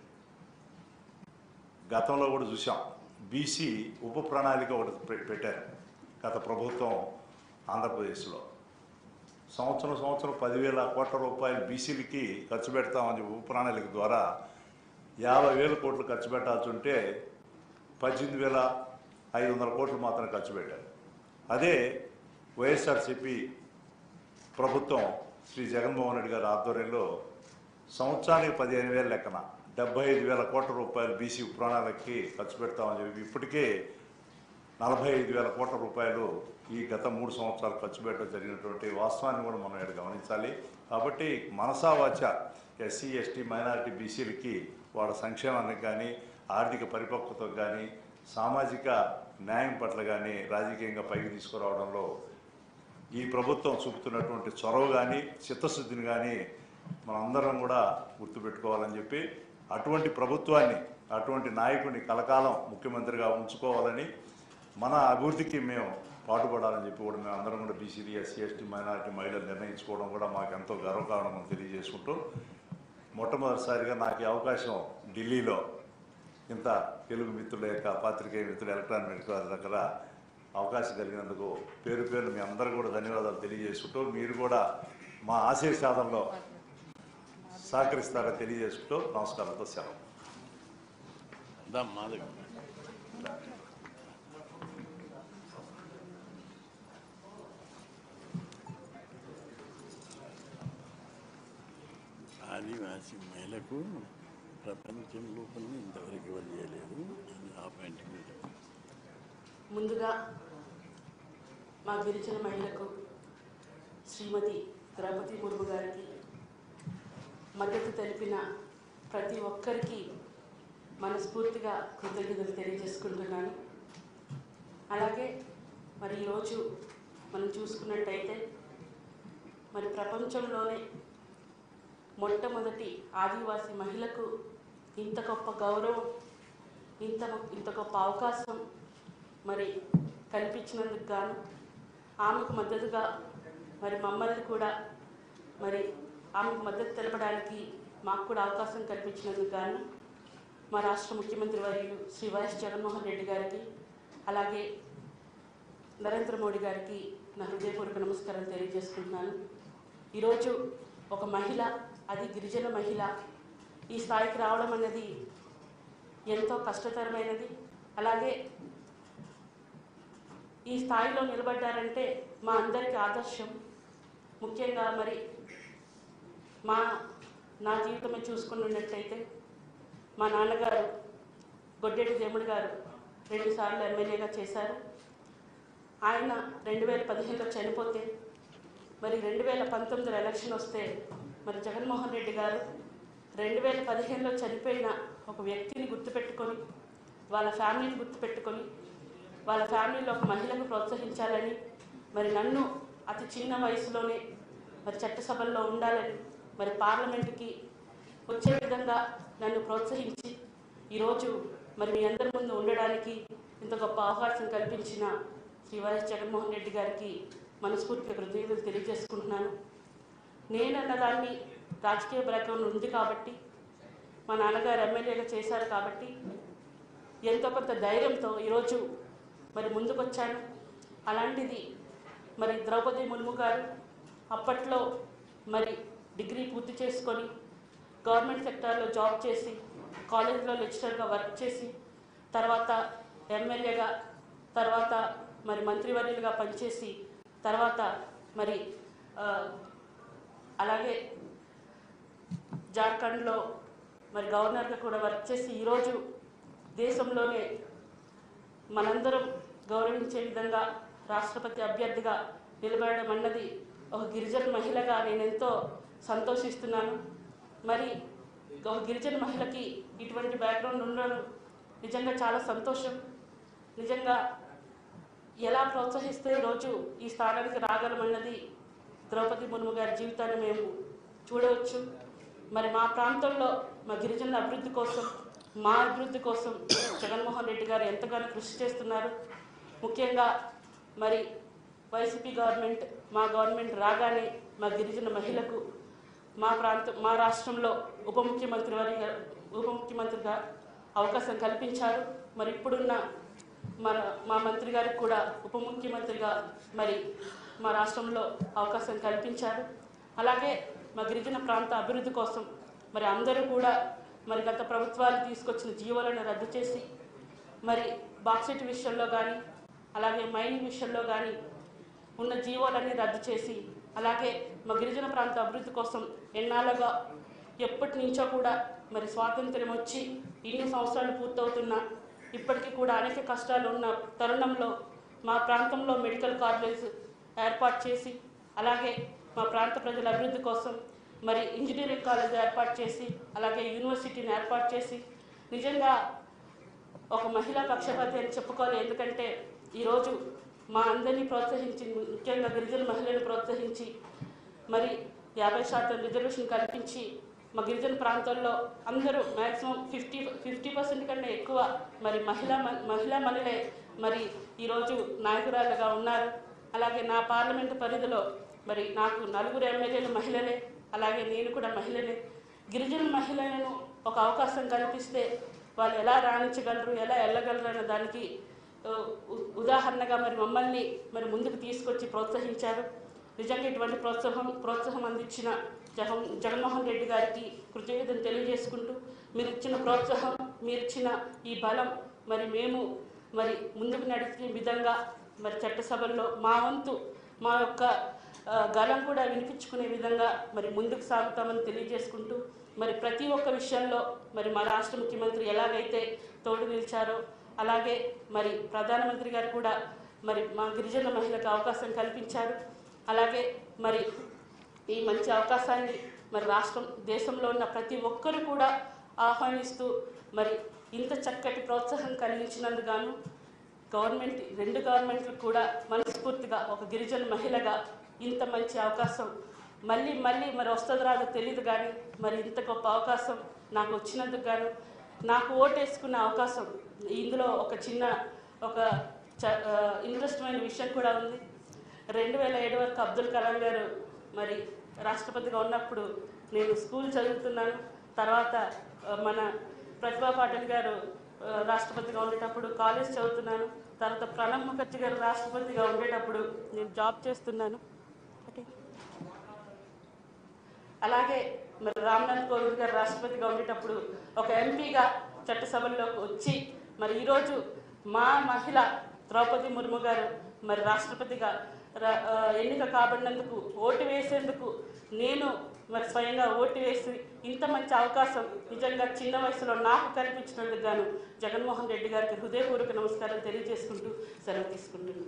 గతంలో కూడా చూసాం బీసీ ఉప ప్రణాళిక ఒకటి పె- పెట్టారు గత ప్రభుత్వం ఆంధ్రప్రదేశ్లో సంవత్సరం సంవత్సరం పదివేల కోట్ల రూపాయలు బీసీలకి ఖర్చు పెడతామని చెప్పి ఉప ప్రణాళిక ద్వారా యాభై వేల కోట్లు ఖర్చు పెట్టాల్సి ఉంటే పద్దెనిమిది వేల ఐదు వందల కోట్లు మాత్రమే ఖర్చు పెట్టారు అదే వైఎస్ఆర్సిపి ప్రభుత్వం శ్రీ జగన్మోహన్ రెడ్డి గారి ఆధ్వర్యంలో సంవత్సరానికి పదిహేను వేల లెక్కన డెబ్బై ఐదు వేల కోట్ల రూపాయలు బీసీ ప్రణాళికకి ఖర్చు పెడతామని చెప్పి ఇప్పటికే నలభై ఐదు వేల కోట్ల రూపాయలు ఈ గత మూడు సంవత్సరాలు ఖర్చు పెట్టడం జరిగినటువంటి వాస్తవాన్ని కూడా మనం ఇక్కడ గమనించాలి కాబట్టి మనసా వాచ ఎస్సీ ఎస్టీ మైనారిటీ బీసీలకి వాళ్ళ సంక్షేమానికి కానీ ఆర్థిక పరిపక్వతకు కానీ సామాజిక న్యాయం పట్ల కానీ రాజకీయంగా పైకి తీసుకురావడంలో ఈ ప్రభుత్వం చూపుతున్నటువంటి చొరవ కానీ చిత్తశుద్ధిని కానీ మనందరం కూడా గుర్తుపెట్టుకోవాలని చెప్పి అటువంటి ప్రభుత్వాన్ని అటువంటి నాయకుడిని కలకాలం ముఖ్యమంత్రిగా ఉంచుకోవాలని మన అభివృద్ధికి మేము పాటుపడాలని చెప్పి కూడా మేము అందరం కూడా బీసీడీ ఎస్సీ ఎస్టీ మైనారిటీ మహిళలు నిర్ణయించుకోవడం కూడా మాకు ఎంతో గర్వకారణం తెలియజేసుకుంటూ మొట్టమొదటిసారిగా నాకు ఈ అవకాశం ఢిల్లీలో ఇంత తెలుగు మిత్రుల యొక్క పాత్రికేయ మిత్రులు ఎలక్ట్రానిక్ మీడియా వారి దగ్గర అవకాశం కలిగినందుకు పేరు పేరు మీ అందరూ కూడా ధన్యవాదాలు తెలియజేసుకుంటూ మీరు కూడా మా ఆశయ సాధనలో సహకరిస్తారని తెలియజేసుకుంటూ నమస్కారంతో సెలవు దా మాధవి ఆదివాసీ మహిళకు ప్రపంచం లోపల ఇంతవరకు ఇవ్వలేదు అది ఆ పాయింట్ మీద ముందుగా మా గిరిజన మహిళకు శ్రీమతి ద్రౌపది ముర్ము గారికి మద్దతు తెలిపిన ప్రతి ఒక్కరికి మనస్ఫూర్తిగా కృతజ్ఞతలు తెలియజేసుకుంటున్నాను అలాగే మరి ఈరోజు మనం చూసుకున్నట్టయితే మరి ప్రపంచంలోనే మొట్టమొదటి ఆదివాసీ మహిళకు ఇంత గొప్ప గౌరవం ఇంత ఇంత గొప్ప అవకాశం మరి కల్పించినందుకు గాను ఆమెకు మద్దతుగా మరి మమ్మల్ని కూడా మరి ఆమెకు మద్దతు తెలపడానికి మాకు కూడా అవకాశం కల్పించినందుకు గాను మా రాష్ట్ర ముఖ్యమంత్రి వర్యులు శ్రీ వైఎస్ జగన్మోహన్ రెడ్డి గారికి అలాగే నరేంద్ర మోడీ గారికి నా హృదయపూర్వక నమస్కారం తెలియజేసుకుంటున్నాను ఈరోజు ఒక మహిళ అది గిరిజన మహిళ ఈ స్థాయికి రావడం అనేది ఎంతో కష్టతరమైనది అలాగే ఈ స్థాయిలో నిలబడ్డారంటే మా అందరికీ ఆదర్శం ముఖ్యంగా మరి మా నా జీవితమే చూసుకున్నట్టయితే మా నాన్నగారు గొడ్డెటి దేవుడు గారు రెండుసార్లు ఎమ్మెల్యేగా చేశారు ఆయన రెండు వేల పదిహేనులో చనిపోతే మరి రెండు వేల పంతొమ్మిదిలో ఎలక్షన్ వస్తే మరి జగన్మోహన్ రెడ్డి గారు రెండు వేల పదిహేనులో చనిపోయిన ఒక వ్యక్తిని గుర్తుపెట్టుకొని వాళ్ళ ఫ్యామిలీని గుర్తుపెట్టుకొని వాళ్ళ ఫ్యామిలీలో ఒక మహిళను ప్రోత్సహించాలని మరి నన్ను అతి చిన్న వయసులోనే మరి చట్టసభల్లో ఉండాలని మరి పార్లమెంటుకి వచ్చే విధంగా నన్ను ప్రోత్సహించి ఈరోజు మరి మీ అందరి ముందు ఉండడానికి ఇంత గొప్ప అవకాశం కల్పించిన శ్రీ వైఎస్ జగన్మోహన్ రెడ్డి గారికి మనస్ఫూర్తిగా కృతజ్ఞతలు తెలియజేసుకుంటున్నాను నేనన్న దాన్ని రాజకీయ బ్యాక్గ్రౌండ్ ఉంది కాబట్టి మా నాన్నగారు ఎమ్మెల్యేగా చేశారు కాబట్టి ఎంతో కొంత ధైర్యంతో ఈరోజు మరి ముందుకొచ్చాను అలాంటిది మరి ద్రౌపది ముర్ము గారు అప్పట్లో మరి డిగ్రీ పూర్తి చేసుకొని గవర్నమెంట్ సెక్టార్లో జాబ్ చేసి కాలేజ్లో లెక్చరర్గా వర్క్ చేసి తర్వాత ఎమ్మెల్యేగా తర్వాత మరి మంత్రివర్యులుగా పనిచేసి తర్వాత మరి ఆ, అలాగే జార్ఖండ్లో మరి గవర్నర్గా కూడా వర్క్ చేసి ఈరోజు దేశంలోనే మనందరం గౌరవించే విధంగా రాష్ట్రపతి అభ్యర్థిగా నిలబడడం అన్నది ఒక గిరిజన మహిళగా నేను ఎంతో సంతోషిస్తున్నాను మరి ఒక గిరిజన మహిళకి ఇటువంటి బ్యాక్గ్రౌండ్ ఉండడం నిజంగా చాలా సంతోషం నిజంగా ఎలా ప్రోత్సహిస్తే ఈరోజు ఈ స్థానానికి రాగలమన్నది ద్రౌపది ముర్ము గారి జీవితాన్ని మేము చూడవచ్చు మరి మా ప్రాంతంలో మా గిరిజనుల అభివృద్ధి కోసం మా అభివృద్ధి కోసం జగన్మోహన్ రెడ్డి గారు ఎంతగానో కృషి చేస్తున్నారు ముఖ్యంగా మరి వైసీపీ గవర్నమెంట్ మా గవర్నమెంట్ రాగానే మా గిరిజన మహిళకు మా ప్రాంతం మా రాష్ట్రంలో ఉప ముఖ్యమంత్రి వారి ఉప ముఖ్యమంత్రిగా అవకాశం కల్పించారు మరి ఇప్పుడున్న మన మా మంత్రి గారికి కూడా ఉప ముఖ్యమంత్రిగా మరి మా రాష్ట్రంలో అవకాశం కల్పించారు అలాగే మా గిరిజన ప్రాంత అభివృద్ధి కోసం మరి అందరూ కూడా మరి గత ప్రభుత్వాలు తీసుకొచ్చిన జీవోలను రద్దు చేసి మరి బాక్సెట్ విషయంలో కానీ అలాగే మైనింగ్ విషయంలో కానీ ఉన్న జీవోలన్నీ రద్దు చేసి అలాగే మా గిరిజన ప్రాంత అభివృద్ధి కోసం ఎన్నాళ్ళుగా ఎప్పటి నుంచో కూడా మరి స్వాతంత్ర్యం వచ్చి ఇన్ని సంవత్సరాలు పూర్తవుతున్నా ఇప్పటికీ కూడా అనేక కష్టాలు ఉన్న తరుణంలో మా ప్రాంతంలో మెడికల్ కాలేజ్ ఏర్పాటు చేసి అలాగే మా ప్రాంత ప్రజల అభివృద్ధి కోసం మరి ఇంజనీరింగ్ కాలేజ్ ఏర్పాటు చేసి అలాగే యూనివర్సిటీని ఏర్పాటు చేసి నిజంగా ఒక మహిళా పక్షపాతి అని చెప్పుకోవాలి ఎందుకంటే ఈరోజు మా అందరినీ ప్రోత్సహించి ముఖ్యంగా గిరిజన మహిళలను ప్రోత్సహించి మరి యాభై శాతం రిజర్వేషన్ కల్పించి మా గిరిజన ప్రాంతాల్లో అందరూ మ్యాక్సిమం ఫిఫ్టీ ఫిఫ్టీ పర్సెంట్ కన్నా ఎక్కువ మరి మహిళా మ- మహిళా మహిళలే మరి ఈరోజు నాయకురాలుగా ఉన్నారు అలాగే నా పార్లమెంటు పరిధిలో మరి నాకు నలుగురు ఎమ్మెల్యేలు మహిళలే అలాగే నేను కూడా మహిళనే గిరిజన మహిళలను ఒక అవకాశం కల్పిస్తే వాళ్ళు ఎలా రాణించగలరు ఎలా వెళ్ళగలరు అనే దానికి ఆ, ఉ- ఉదాహరణగా మరి మమ్మల్ని మరి ముందుకు తీసుకొచ్చి ప్రోత్సహించారు నిజంగా ఇటువంటి ప్రోత్సాహం ప్రోత్సాహం అందించిన జగన్ జగన్మోహన్ రెడ్డి గారికి కృతజ్ఞతలు తెలియజేసుకుంటూ మీరు ఇచ్చిన ప్రోత్సాహం మీరు ఇచ్చిన ఈ బలం మరి మేము మరి ముందుకు నడిచే విధంగా మరి చట్టసభల్లో మా వంతు మా యొక్క ఆ, గలం కూడా వినిపించుకునే విధంగా మరి ముందుకు సాగుతామని తెలియజేసుకుంటూ మరి ప్రతి ఒక్క విషయంలో మరి మా రాష్ట్ర ముఖ్యమంత్రి ఎలాగైతే తోడు నిలిచారో అలాగే మరి ప్రధానమంత్రి గారు కూడా మరి మా గిరిజన మహిళకు అవకాశం కల్పించారు అలాగే మరి ఈ మంచి అవకాశాన్ని మరి రాష్ట్రం దేశంలో ఉన్న ప్రతి ఒక్కరు కూడా ఆహ్వానిస్తూ మరి ఇంత చక్కటి ప్రోత్సాహం కలిగించినందుకు గాను గవర్నమెంట్ రెండు గవర్నమెంట్లకు కూడా మనస్ఫూర్తిగా ఒక గిరిజన మహిళగా ఇంత మంచి అవకాశం మళ్ళీ మళ్ళీ మరి వస్తుందో రాదో తెలియదు కానీ మరి ఇంత గొప్ప అవకాశం నాకు వచ్చినందుకు గాను నాకు ఓటేసుకున్న అవకాశం ఇందులో ఒక చిన్న ఒక చ- ఆ, ఇంట్రెస్టమైన విషయం కూడా ఉంది రెండు వేల ఏడు వరకు అబ్దుల్ కలాం గారు మరి రాష్ట్రపతిగా ఉన్నప్పుడు నేను స్కూల్ చదువుతున్నాను తర్వాత ఆ, మన ప్రతిభా పాటిల్ గారు ఆ, రాష్ట్రపతిగా ఉండేటప్పుడు కాలేజ్ చదువుతున్నాను తర్వాత ప్రణబ్ ముఖర్జీ గారు రాష్ట్రపతిగా ఉండేటప్పుడు నేను జాబ్ చేస్తున్నాను ఓకే అలాగే మరి రామ్నాథ్ కోవింద్ గారు రాష్ట్రపతిగా ఉండేటప్పుడు ఒక ఎంపీగా చట్టసభల్లోకి వచ్చి మరి ఈరోజు మా మహిళ ద్రౌపది ముర్ము గారు మరి రాష్ట్రపతిగా ర- ఆ, ఎన్నిక కాబడినందుకు ఓటు వేసేందుకు నేను మరి స్వయంగా ఓటు వేసి ఇంత మంచి అవకాశం నిజంగా చిన్న వయసులో నాకు కల్పించినందుకు గాను జగన్మోహన్ రెడ్డి గారికి హృదయపూర్వక నమస్కారం తెలియజేసుకుంటూ సెలవు తీసుకుంటున్నాను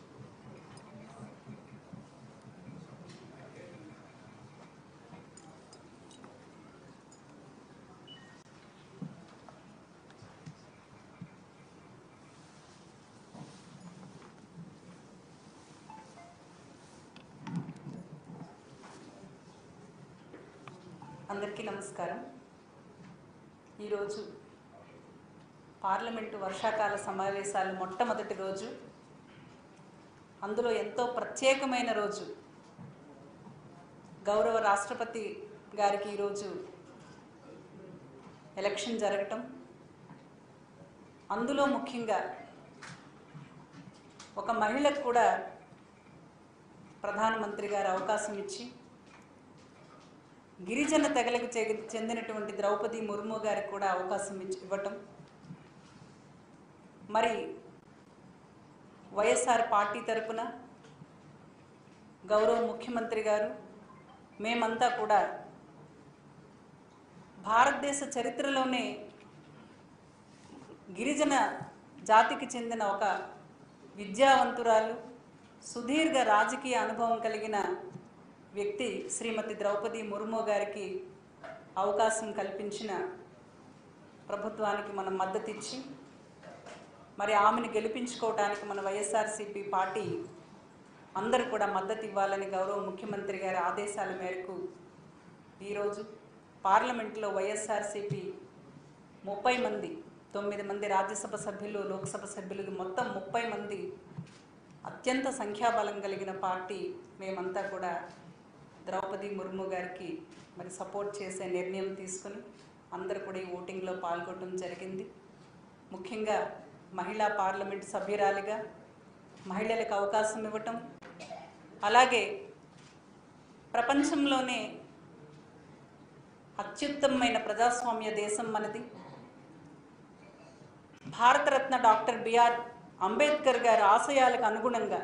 అందరికీ నమస్కారం ఈరోజు పార్లమెంటు వర్షాకాల సమావేశాలు మొట్టమొదటి రోజు అందులో ఎంతో ప్రత్యేకమైన రోజు గౌరవ రాష్ట్రపతి గారికి ఈరోజు ఎలక్షన్ జరగటం అందులో ముఖ్యంగా ఒక మహిళకు కూడా ప్రధానమంత్రి గారు అవకాశం ఇచ్చి గిరిజన తెగలకు చె- చెందినటువంటి ద్రౌపది ముర్ము గారికి కూడా అవకాశం ఇచ్చి ఇవ్వటం మరి వైఎస్ఆర్ పార్టీ తరపున గౌరవ ముఖ్యమంత్రి గారు మేమంతా కూడా భారతదేశ చరిత్రలోనే గిరిజన జాతికి చెందిన ఒక విద్యావంతురాలు సుదీర్ఘ రాజకీయ అనుభవం కలిగిన వ్యక్తి శ్రీమతి ద్రౌపది ముర్ము గారికి అవకాశం కల్పించిన ప్రభుత్వానికి మనం మద్దతు ఇచ్చి మరి ఆమెను గెలిపించుకోవడానికి మన వైఎస్ఆర్సీపీ పార్టీ అందరూ కూడా మద్దతు ఇవ్వాలని గౌరవ ముఖ్యమంత్రి గారి ఆదేశాల మేరకు ఈరోజు పార్లమెంట్లో వైఎస్ఆర్సీపీ ముప్పై మంది తొమ్మిది మంది రాజ్యసభ సభ్యులు లోక్సభ సభ్యులు మొత్తం ముప్పై మంది అత్యంత సంఖ్యాబలం కలిగిన పార్టీ మేమంతా కూడా ద్రౌపది ముర్ము గారికి మరి సపోర్ట్ చేసే నిర్ణయం తీసుకుని అందరూ కూడా ఈ ఓటింగ్లో పాల్గొనడం జరిగింది ముఖ్యంగా మహిళా పార్లమెంట్ సభ్యురాలిగా మహిళలకు అవకాశం ఇవ్వటం అలాగే ప్రపంచంలోనే అత్యుత్తమమైన ప్రజాస్వామ్య దేశం మనది భారతరత్న డాక్టర్ బిఆర్ అంబేద్కర్ గారి ఆశయాలకు అనుగుణంగా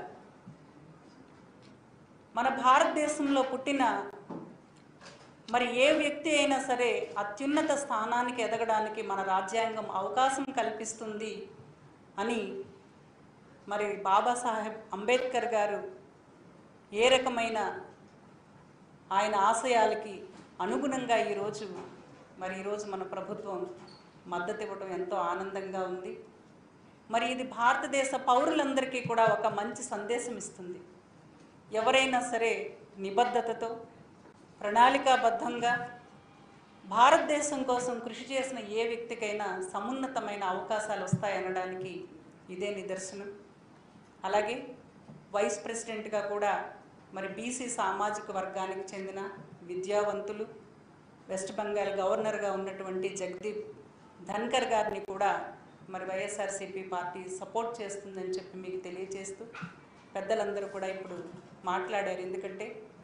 మన భారతదేశంలో పుట్టిన మరి ఏ వ్యక్తి అయినా సరే అత్యున్నత స్థానానికి ఎదగడానికి మన రాజ్యాంగం అవకాశం కల్పిస్తుంది అని మరి బాబాసాహెబ్ అంబేద్కర్ గారు ఏ రకమైన ఆయన ఆశయాలకి అనుగుణంగా ఈరోజు మరి ఈరోజు మన ప్రభుత్వం మద్దతు ఇవ్వడం ఎంతో ఆనందంగా ఉంది మరి ఇది భారతదేశ పౌరులందరికీ కూడా ఒక మంచి సందేశం ఇస్తుంది ఎవరైనా సరే నిబద్ధతతో ప్రణాళికాబద్ధంగా భారతదేశం కోసం కృషి చేసిన ఏ వ్యక్తికైనా సమున్నతమైన అవకాశాలు వస్తాయనడానికి ఇదే నిదర్శనం అలాగే వైస్ ప్రెసిడెంట్గా కూడా మరి బీసీ సామాజిక వర్గానికి చెందిన విద్యావంతులు వెస్ట్ బెంగాల్ గవర్నర్గా ఉన్నటువంటి జగదీప్ ధన్కర్ గారిని కూడా మరి వైఎస్ఆర్సీపీ పార్టీ సపోర్ట్ చేస్తుందని చెప్పి మీకు తెలియజేస్తూ పెద్దలందరూ కూడా ఇప్పుడు మాట్లాడారు ఎందుకంటే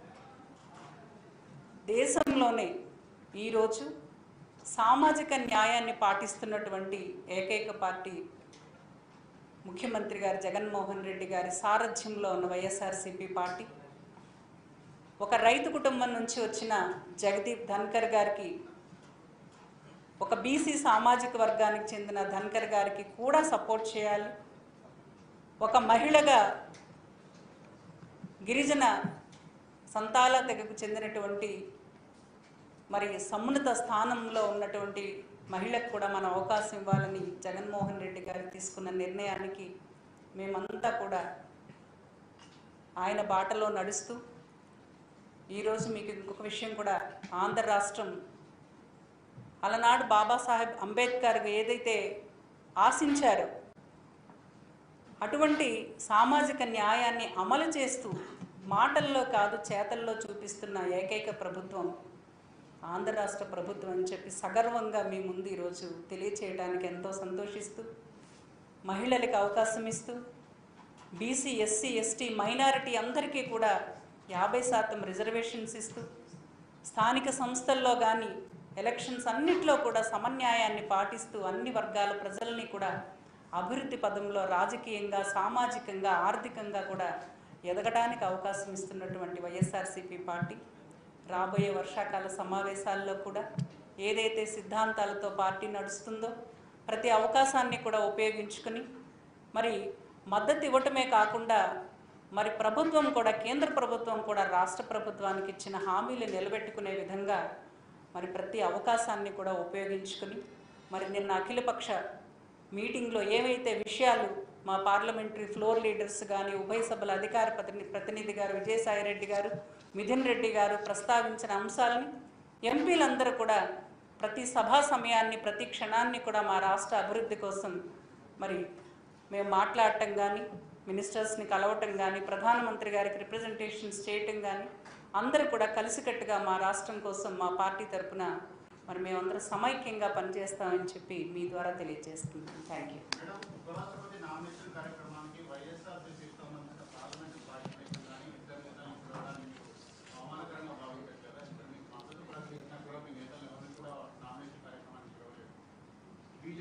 దేశంలోనే ఈరోజు సామాజిక న్యాయాన్ని పాటిస్తున్నటువంటి ఏకైక పార్టీ ముఖ్యమంత్రి గారు జగన్మోహన్ రెడ్డి గారి సారథ్యంలో ఉన్న వైఎస్ఆర్సీపీ పార్టీ ఒక రైతు కుటుంబం నుంచి వచ్చిన జగదీప్ ధన్కర్ గారికి ఒక బీసీ సామాజిక వర్గానికి చెందిన ధన్కర్ గారికి కూడా సపోర్ట్ చేయాలి ఒక మహిళగా గిరిజన సంతాల తెగకు చెందినటువంటి మరి సమున్నత స్థానంలో ఉన్నటువంటి మహిళకు కూడా మనం అవకాశం ఇవ్వాలని జగన్మోహన్ రెడ్డి గారు తీసుకున్న నిర్ణయానికి మేమంతా కూడా ఆయన బాటలో నడుస్తూ ఈరోజు మీకు ఇంకొక విషయం కూడా ఆంధ్ర రాష్ట్రం అలనాడు బాబాసాహెబ్ అంబేద్కర్ ఏదైతే ఆశించారో అటువంటి సామాజిక న్యాయాన్ని అమలు చేస్తూ మాటల్లో కాదు చేతల్లో చూపిస్తున్న ఏకైక ప్రభుత్వం ఆంధ్ర రాష్ట్ర ప్రభుత్వం అని చెప్పి సగర్వంగా మీ ముందు ఈరోజు తెలియచేయడానికి ఎంతో సంతోషిస్తూ మహిళలకు అవకాశం ఇస్తూ బీసీ ఎస్సీ ఎస్టీ మైనారిటీ అందరికీ కూడా యాభై శాతం రిజర్వేషన్స్ ఇస్తూ స్థానిక సంస్థల్లో కానీ ఎలక్షన్స్ అన్నిట్లో కూడా సమన్యాయాన్ని పాటిస్తూ అన్ని వర్గాల ప్రజల్ని కూడా అభివృద్ధి పదంలో రాజకీయంగా సామాజికంగా ఆర్థికంగా కూడా ఎదగడానికి అవకాశం ఇస్తున్నటువంటి వైఎస్ఆర్సీపీ పార్టీ రాబోయే వర్షాకాల సమావేశాల్లో కూడా ఏదైతే సిద్ధాంతాలతో పార్టీ నడుస్తుందో ప్రతి అవకాశాన్ని కూడా ఉపయోగించుకుని మరి మద్దతు ఇవ్వటమే కాకుండా మరి ప్రభుత్వం కూడా కేంద్ర ప్రభుత్వం కూడా రాష్ట్ర ప్రభుత్వానికి ఇచ్చిన హామీలు నిలబెట్టుకునే విధంగా మరి ప్రతి అవకాశాన్ని కూడా ఉపయోగించుకుని మరి నిన్న అఖిలపక్ష మీటింగ్లో ఏవైతే విషయాలు మా పార్లమెంటరీ ఫ్లోర్ లీడర్స్ కానీ ఉభయ సభల అధికార ప్రతిని ప్రతినిధి గారు విజయసాయిరెడ్డి గారు మిథున్ రెడ్డి గారు ప్రస్తావించిన అంశాలని ఎంపీలందరూ కూడా ప్రతి సభా సమయాన్ని ప్రతి క్షణాన్ని కూడా మా రాష్ట్ర అభివృద్ధి కోసం మరి మేము మాట్లాడటం కానీ మినిస్టర్స్ని కలవటం కానీ ప్రధానమంత్రి గారికి రిప్రజెంటేషన్స్ చేయటం కానీ అందరూ కూడా కలిసికట్టుగా మా రాష్ట్రం కోసం మా పార్టీ తరపున మరి మేమందరం సమైక్యంగా పనిచేస్తామని చెప్పి మీ ద్వారా తెలియజేస్తున్నాం థ్యాంక్ యూ మేడం ఉపరాష్ట్రపతి నామినేషన్ కార్యక్రమానికి వైఎస్ఆర్సీపీ సంబంధిత పార్లమెంటు పార్టీ కానీ ఇద్దరు నేతలను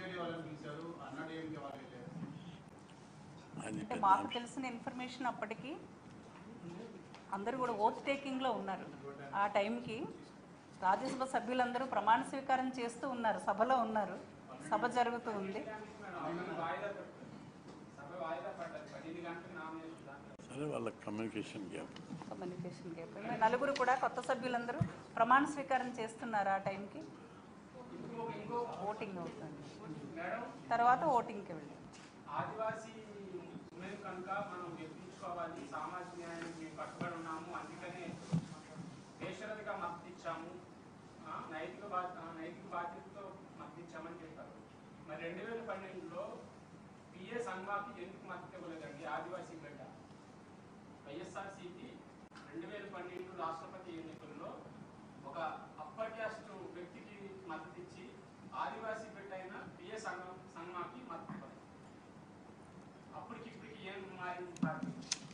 బీజేడీ వాళ్ళని పిలిచారు అన్నాడీఎంకే వాళ్ళు వెళ్ళారు అది అంటే పెద్ద మాకు తెలిసిన ఇన్ఫర్మేషన్ అప్పటికి అందరూ కూడా ఓత్ టేకింగ్లో ఉన్నారు ఆ టైంకి రాజ్యసభ సభ్యులందరూ ప్రమాణ స్వీకారం చేస్తూ ఉన్నారు సభలో ఉన్నారు సభ జరుగుతూ ఉంది మేడం వాయిదా పెట్టారు సభ వాయిదా పడ్డారు పదిహేను గంటలకు నామినేషన్ దాఖలు సరే వాళ్ళ కమ్యూనికేషన్ గ్యాప్ కమ్యూనికేషన్ గ్యాప్ మేము నలుగురు కూడా కొత్త సభ్యులందరూ ప్రమాణ స్వీకారం చేస్తున్నారు ఆ టైంకి ఇంకో ఇంకో ఓటింగ్ అవుతుంది మేడం తర్వాత ఓటింగ్కి వెళ్ళాం ఆదివాసీ ఉమెన్ కనుక మనం గెలిపించుకోవాలి సామాజిక న్యాయానికి మేము కట్టుబడి ఉన్నాము అందుకనే బేషరతుగా మద్దతు ఇచ్చాము ఆ, నైతిక బా ఆ, నైతిక బాధ్యతతో మద్దతు ఇచ్చామని చెప్పారు మరి రెండు వేల పన్నెండులో పిఏ సంఘాకి ఎందుకు మద్దతు ఇవ్వలేదండి ఆదివాసీ బిడ్డ వైఎస్ఆర్సీపీ రెండు వేల పన్నెండు రాష్ట్రపతి ఎన్నికల్లో ఒక అప్పర్ క్యాస్ట్ వ్యక్తికి మద్దతు ఇచ్చి ఆదివాసీ బిడ్డ అయిన పిఏ సంఘం సంఘాకి మద్దతు ఇవ్వలేదు అప్పటికి ఇప్పటికి ఏం మారింది పార్టీ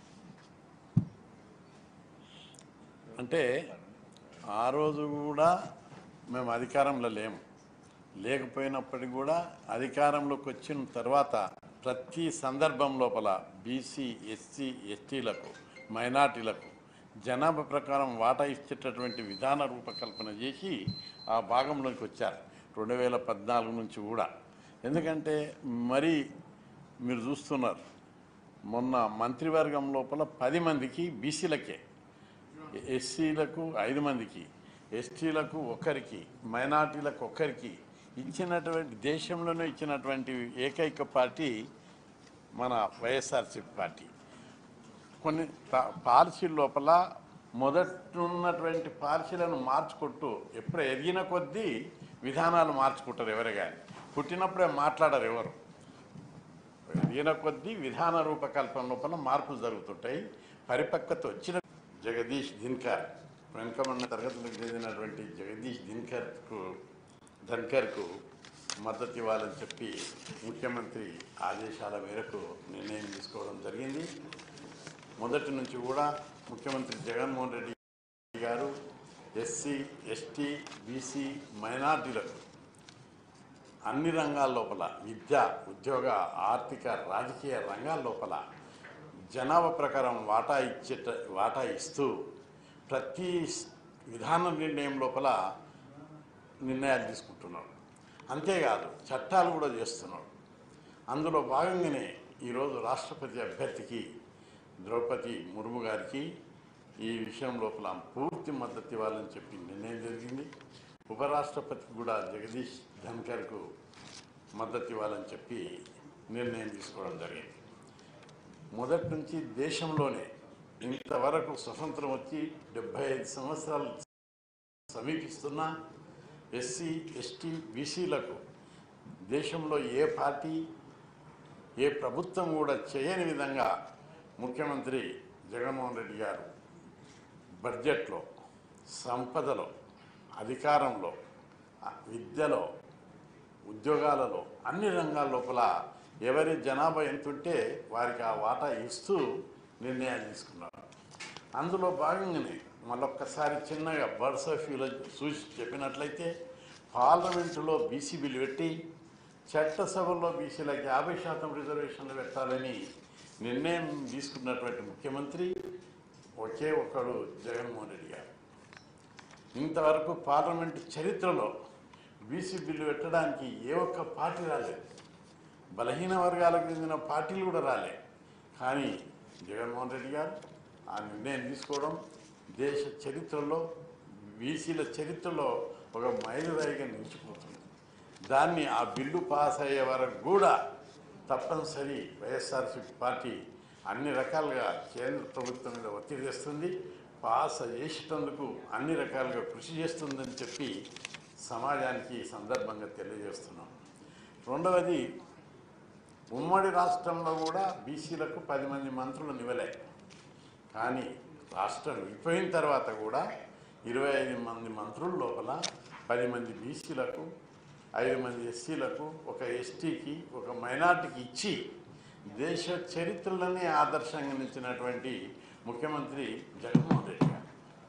అంటే ఆ రోజు కూడా మేము అధికారంలో లేము లేకపోయినప్పటికీ కూడా అధికారంలోకి వచ్చిన తర్వాత ప్రతి సందర్భం లోపల బీసీ ఎస్సీ ఎస్టీలకు మైనార్టీలకు జనాభా ప్రకారం వాటా ఇచ్చేటటువంటి విధాన రూపకల్పన చేసి ఆ భాగంలోకి వచ్చారు రెండు వేల పద్నాలుగు నుంచి కూడా ఎందుకంటే మరి మీరు చూస్తున్నారు మొన్న మంత్రివర్గం లోపల పది మందికి బీసీలకే ఎస్సీలకు ఐదు మందికి ఎస్టీలకు ఒక్కరికి మైనార్టీలకు ఒక్కరికి ఇచ్చినటువంటి దేశంలోనే ఇచ్చినటువంటి ఏకైక పార్టీ మన వైఎస్ఆర్సీపీ పార్టీ కొన్ని పా- పాలసీల లోపల మొదటున్నటువంటి పాలసీలను మార్చుకుంటూ ఎప్పుడు ఎదిగిన కొద్దీ విధానాలు మార్చుకుంటారు ఎవరు కానీ పుట్టినప్పుడే మాట్లాడరు ఎవరు ఎదిగిన కొద్దీ విధాన రూపకల్పన లోపల మార్పులు జరుగుతుంటాయి పరిపక్వత వచ్చిన జగదీష్ దిన్కర్ వెనుకబడిన తరగతులకు చెందినటువంటి జగదీష్ దిన్కర్కు ధన్కర్కు మద్దతు ఇవ్వాలని చెప్పి ముఖ్యమంత్రి ఆదేశాల మేరకు నిర్ణయం తీసుకోవడం జరిగింది మొదటి నుంచి కూడా ముఖ్యమంత్రి జగన్మోహన్ రెడ్డి గారు ఎస్సీ ఎస్టీ బీసీ మైనార్టీలకు అన్ని రంగాల లోపల విద్య ఉద్యోగ ఆర్థిక రాజకీయ రంగాల లోపల జనాభా ప్రకారం వాటా ఇచ్చేట వాటా ఇస్తూ ప్రతి విధాన నిర్ణయం లోపల నిర్ణయాలు తీసుకుంటున్నాడు అంతేకాదు చట్టాలు కూడా చేస్తున్నాడు అందులో భాగంగానే ఈరోజు రాష్ట్రపతి అభ్యర్థికి ద్రౌపది ముర్ము గారికి ఈ విషయం లోపల పూర్తి మద్దతు ఇవ్వాలని చెప్పి నిర్ణయం జరిగింది ఉపరాష్ట్రపతికి కూడా జగదీష్ ధన్కర్కు మద్దతు ఇవ్వాలని చెప్పి నిర్ణయం తీసుకోవడం జరిగింది మొదటి నుంచి దేశంలోనే ఇంతవరకు స్వతంత్రం వచ్చి డెబ్బై ఐదు సంవత్సరాలు సమీపిస్తున్న ఎస్సీ ఎస్టీ బీసీలకు దేశంలో ఏ పార్టీ ఏ ప్రభుత్వం కూడా చేయని విధంగా ముఖ్యమంత్రి జగన్మోహన్ రెడ్డి గారు బడ్జెట్లో సంపదలో అధికారంలో ఆ విద్యలో ఉద్యోగాలలో అన్ని రంగాల లోపల ఎవరి జనాభా ఎంతుంటే వారికి ఆ వాటా ఇస్తూ నిర్ణయాలు తీసుకున్నారు అందులో భాగంగానే మళ్ళొక్కసారి చిన్నగా బర్డ్స్ ఆఫ్ వ్యూలో చూసి చెప్పినట్లయితే పార్లమెంటులో బీసీ బిల్లు పెట్టి చట్టసభల్లో బీసీలకు యాభై శాతం రిజర్వేషన్లు పెట్టాలని నిర్ణయం తీసుకున్నటువంటి ముఖ్యమంత్రి ఒకే ఒక్కడు జగన్మోహన్ రెడ్డి గారు ఇంతవరకు పార్లమెంటు చరిత్రలో బీసీ బిల్లు పెట్టడానికి ఏ ఒక్క పార్టీ రాలేదు బలహీన వర్గాలకు చెందిన పార్టీలు కూడా రాలే కానీ జగన్మోహన్ రెడ్డి గారు ఆ నిర్ణయం తీసుకోవడం దేశ చరిత్రలో బీసీల చరిత్రలో ఒక మైలురాయిగా నిలిచిపోతుంది దాన్ని ఆ బిల్లు పాస్ అయ్యే వరకు కూడా తప్పనిసరి వైఎస్ఆర్సీపీ పార్టీ అన్ని రకాలుగా కేంద్ర ప్రభుత్వం మీద ఒత్తిడి తెస్తుంది పాస్ చేసేటందుకు అన్ని రకాలుగా కృషి చేస్తుందని చెప్పి సమాజానికి ఈ సందర్భంగా తెలియజేస్తున్నాం రెండవది ఉమ్మడి రాష్ట్రంలో కూడా బీసీలకు పది మంది మంత్రులు ఇవ్వలే కానీ రాష్ట్రం విడిపోయిన తర్వాత కూడా ఇరవై ఐదు మంది మంత్రుల లోపల పది మంది బీసీలకు ఐదు మంది ఎస్సీలకు ఒక ఎస్టీకి ఒక మైనార్టీకి ఇచ్చి దేశ చరిత్రలోనే ఆదర్శంగా నిలిచినటువంటి ముఖ్యమంత్రి జగన్మోహన్ రెడ్డి గారు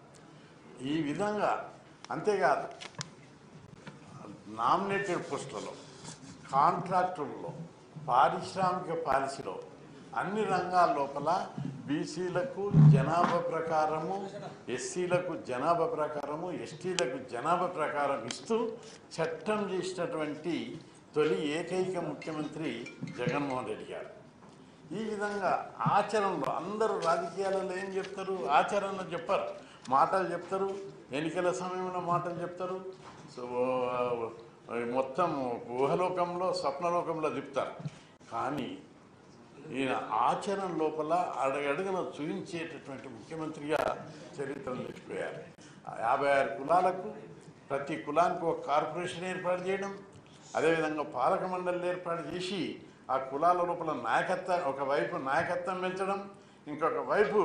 ఈ విధంగా అంతేకాదు నామినేటెడ్ పోస్టులలో కాంట్రాక్టుల్లో పారిశ్రామిక పాలసీలో అన్ని రంగాల లోపల బీసీలకు జనాభా ప్రకారము ఎస్సీలకు జనాభా ప్రకారము ఎస్టీలకు జనాభా ప్రకారం ఇస్తూ చట్టం చేసినటువంటి తొలి ఏకైక ముఖ్యమంత్రి జగన్మోహన్ రెడ్డి గారు ఈ విధంగా ఆచరణలో అందరూ రాజకీయాలలో ఏం చెప్తారు ఆచరణలో చెప్పరు మాటలు చెప్తారు ఎన్నికల సమయంలో మాటలు చెప్తారు సో ఆ, మొత్తం ఊహలోకంలో స్వప్నలోకంలో చెప్తారు కానీ ఈయన ఆచరణ లోపల అడగడుగున చూపించేటటువంటి ముఖ్యమంత్రిగా చరిత్రను నిలిచిపోయారు యాభై ఆరు కులాలకు ప్రతి కులానికి ఒక కార్పొరేషన్ ఏర్పాటు చేయడం అదేవిధంగా పాలక మండలి ఏర్పాటు చేసి ఆ కులాల లోపల నాయకత్వం ఒకవైపు నాయకత్వం పెంచడం ఇంకొక వైపు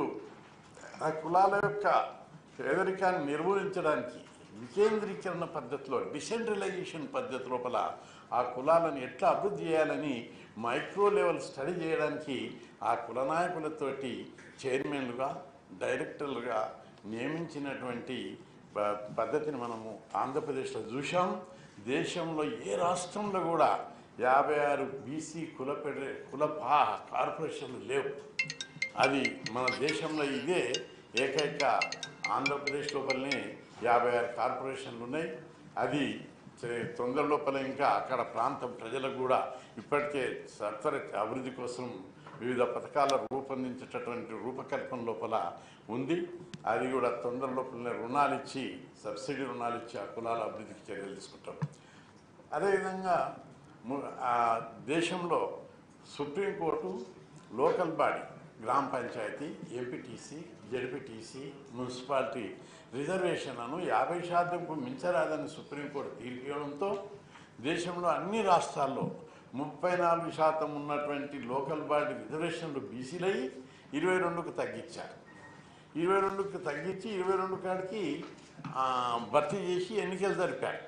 ఆ కులాల యొక్క పేదరికాన్ని నిర్మూలించడానికి వికేంద్రీకరణ పద్ధతిలో డిసెంట్రలైజేషన్ పద్ధతి లోపల ఆ కులాలను ఎట్లా అభివృద్ధి చేయాలని మైక్రో లెవెల్ స్టడీ చేయడానికి ఆ కుల నాయకులతోటి చైర్మన్లుగా డైరెక్టర్లుగా నియమించినటువంటి ప- పద్ధతిని మనము ఆంధ్రప్రదేశ్లో చూసాం దేశంలో ఏ రాష్ట్రంలో కూడా యాభై ఆరు బీసీ కుల ఫెడరే కుల పా కార్పొరేషన్లు లేవు అది మన దేశంలో ఇదే ఏకైక ఆంధ్రప్రదేశ్ లోపలనే యాభై ఆరు కార్పొరేషన్లు ఉన్నాయి అది చే- తొందర లోపల ఇంకా అక్కడ ప్రాంతం ప్రజలకు కూడా ఇప్పటికే సత్వర అభివృద్ధి కోసం వివిధ పథకాల రూపొందించేటటువంటి రూపకల్పన లోపల ఉంది అది కూడా తొందర లోపలనే రుణాలు ఇచ్చి సబ్సిడీ రుణాలు ఇచ్చి ఆ కులాల అభివృద్ధికి చర్యలు తీసుకుంటాం అదేవిధంగా ము- ఆ దేశంలో సుప్రీంకోర్టు లోకల్ బాడీ గ్రామ పంచాయతీ ఎంపీటీసీ జడ్పీటీసీ మున్సిపాలిటీ రిజర్వేషన్లను యాభై శాతంకు మించరాదని సుప్రీంకోర్టు తీర్పు ఇవ్వడంతో దేశంలో అన్ని రాష్ట్రాల్లో ముప్పై నాలుగు శాతం ఉన్నటువంటి లోకల్ బాడీ రిజర్వేషన్లు బీసీలయ్యి ఇరవై రెండుకు తగ్గించారు ఇరవై రెండుకి తగ్గించి ఇరవై రెండు కాడికి ఆ, భర్తీ చేసి ఎన్నికలు జరిపారు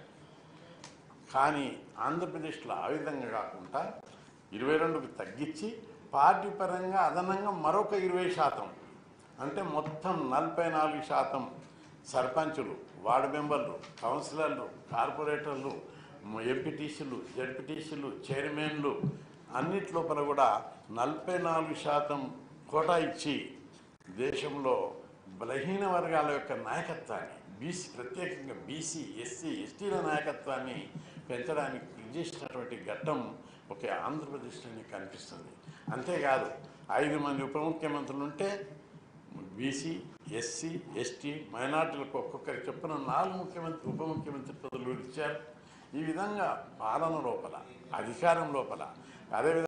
కానీ ఆంధ్రప్రదేశ్లో ఆ విధంగా కాకుండా ఇరవై రెండుకి తగ్గించి పార్టీ పరంగా అదనంగా మరొక ఇరవై శాతం అంటే మొత్తం నలభై నాలుగు శాతం సర్పంచులు వార్డు మెంబర్లు కౌన్సిలర్లు కార్పొరేటర్లు ఎంపీటీసీలు జడ్పీటీసీలు చైర్మన్లు అన్నిటి లోపల కూడా నలభై నాలుగు శాతం కోటా ఇచ్చి దేశంలో బలహీన వర్గాల యొక్క నాయకత్వాన్ని బీసీ ప్రత్యేకంగా బీసీ ఎస్సీ ఎస్టీల నాయకత్వాన్ని పెంచడానికి కృషి చేసినటువంటి ఘట్టం ఒక ఆంధ్రప్రదేశ్లోనే కనిపిస్తుంది అంతేకాదు ఐదు మంది ఉప ముఖ్యమంత్రులు ఉంటే బీసీ ఎస్సీ ఎస్టీ మైనార్టీలకు ఒక్కొక్కరికి చొప్పున నాలుగు ముఖ్యమంత్రి ఉప ముఖ్యమంత్రి పదవులు ఇచ్చారు ఈ విధంగా పాలన లోపల అధికారం లోపల అదేవిధంగా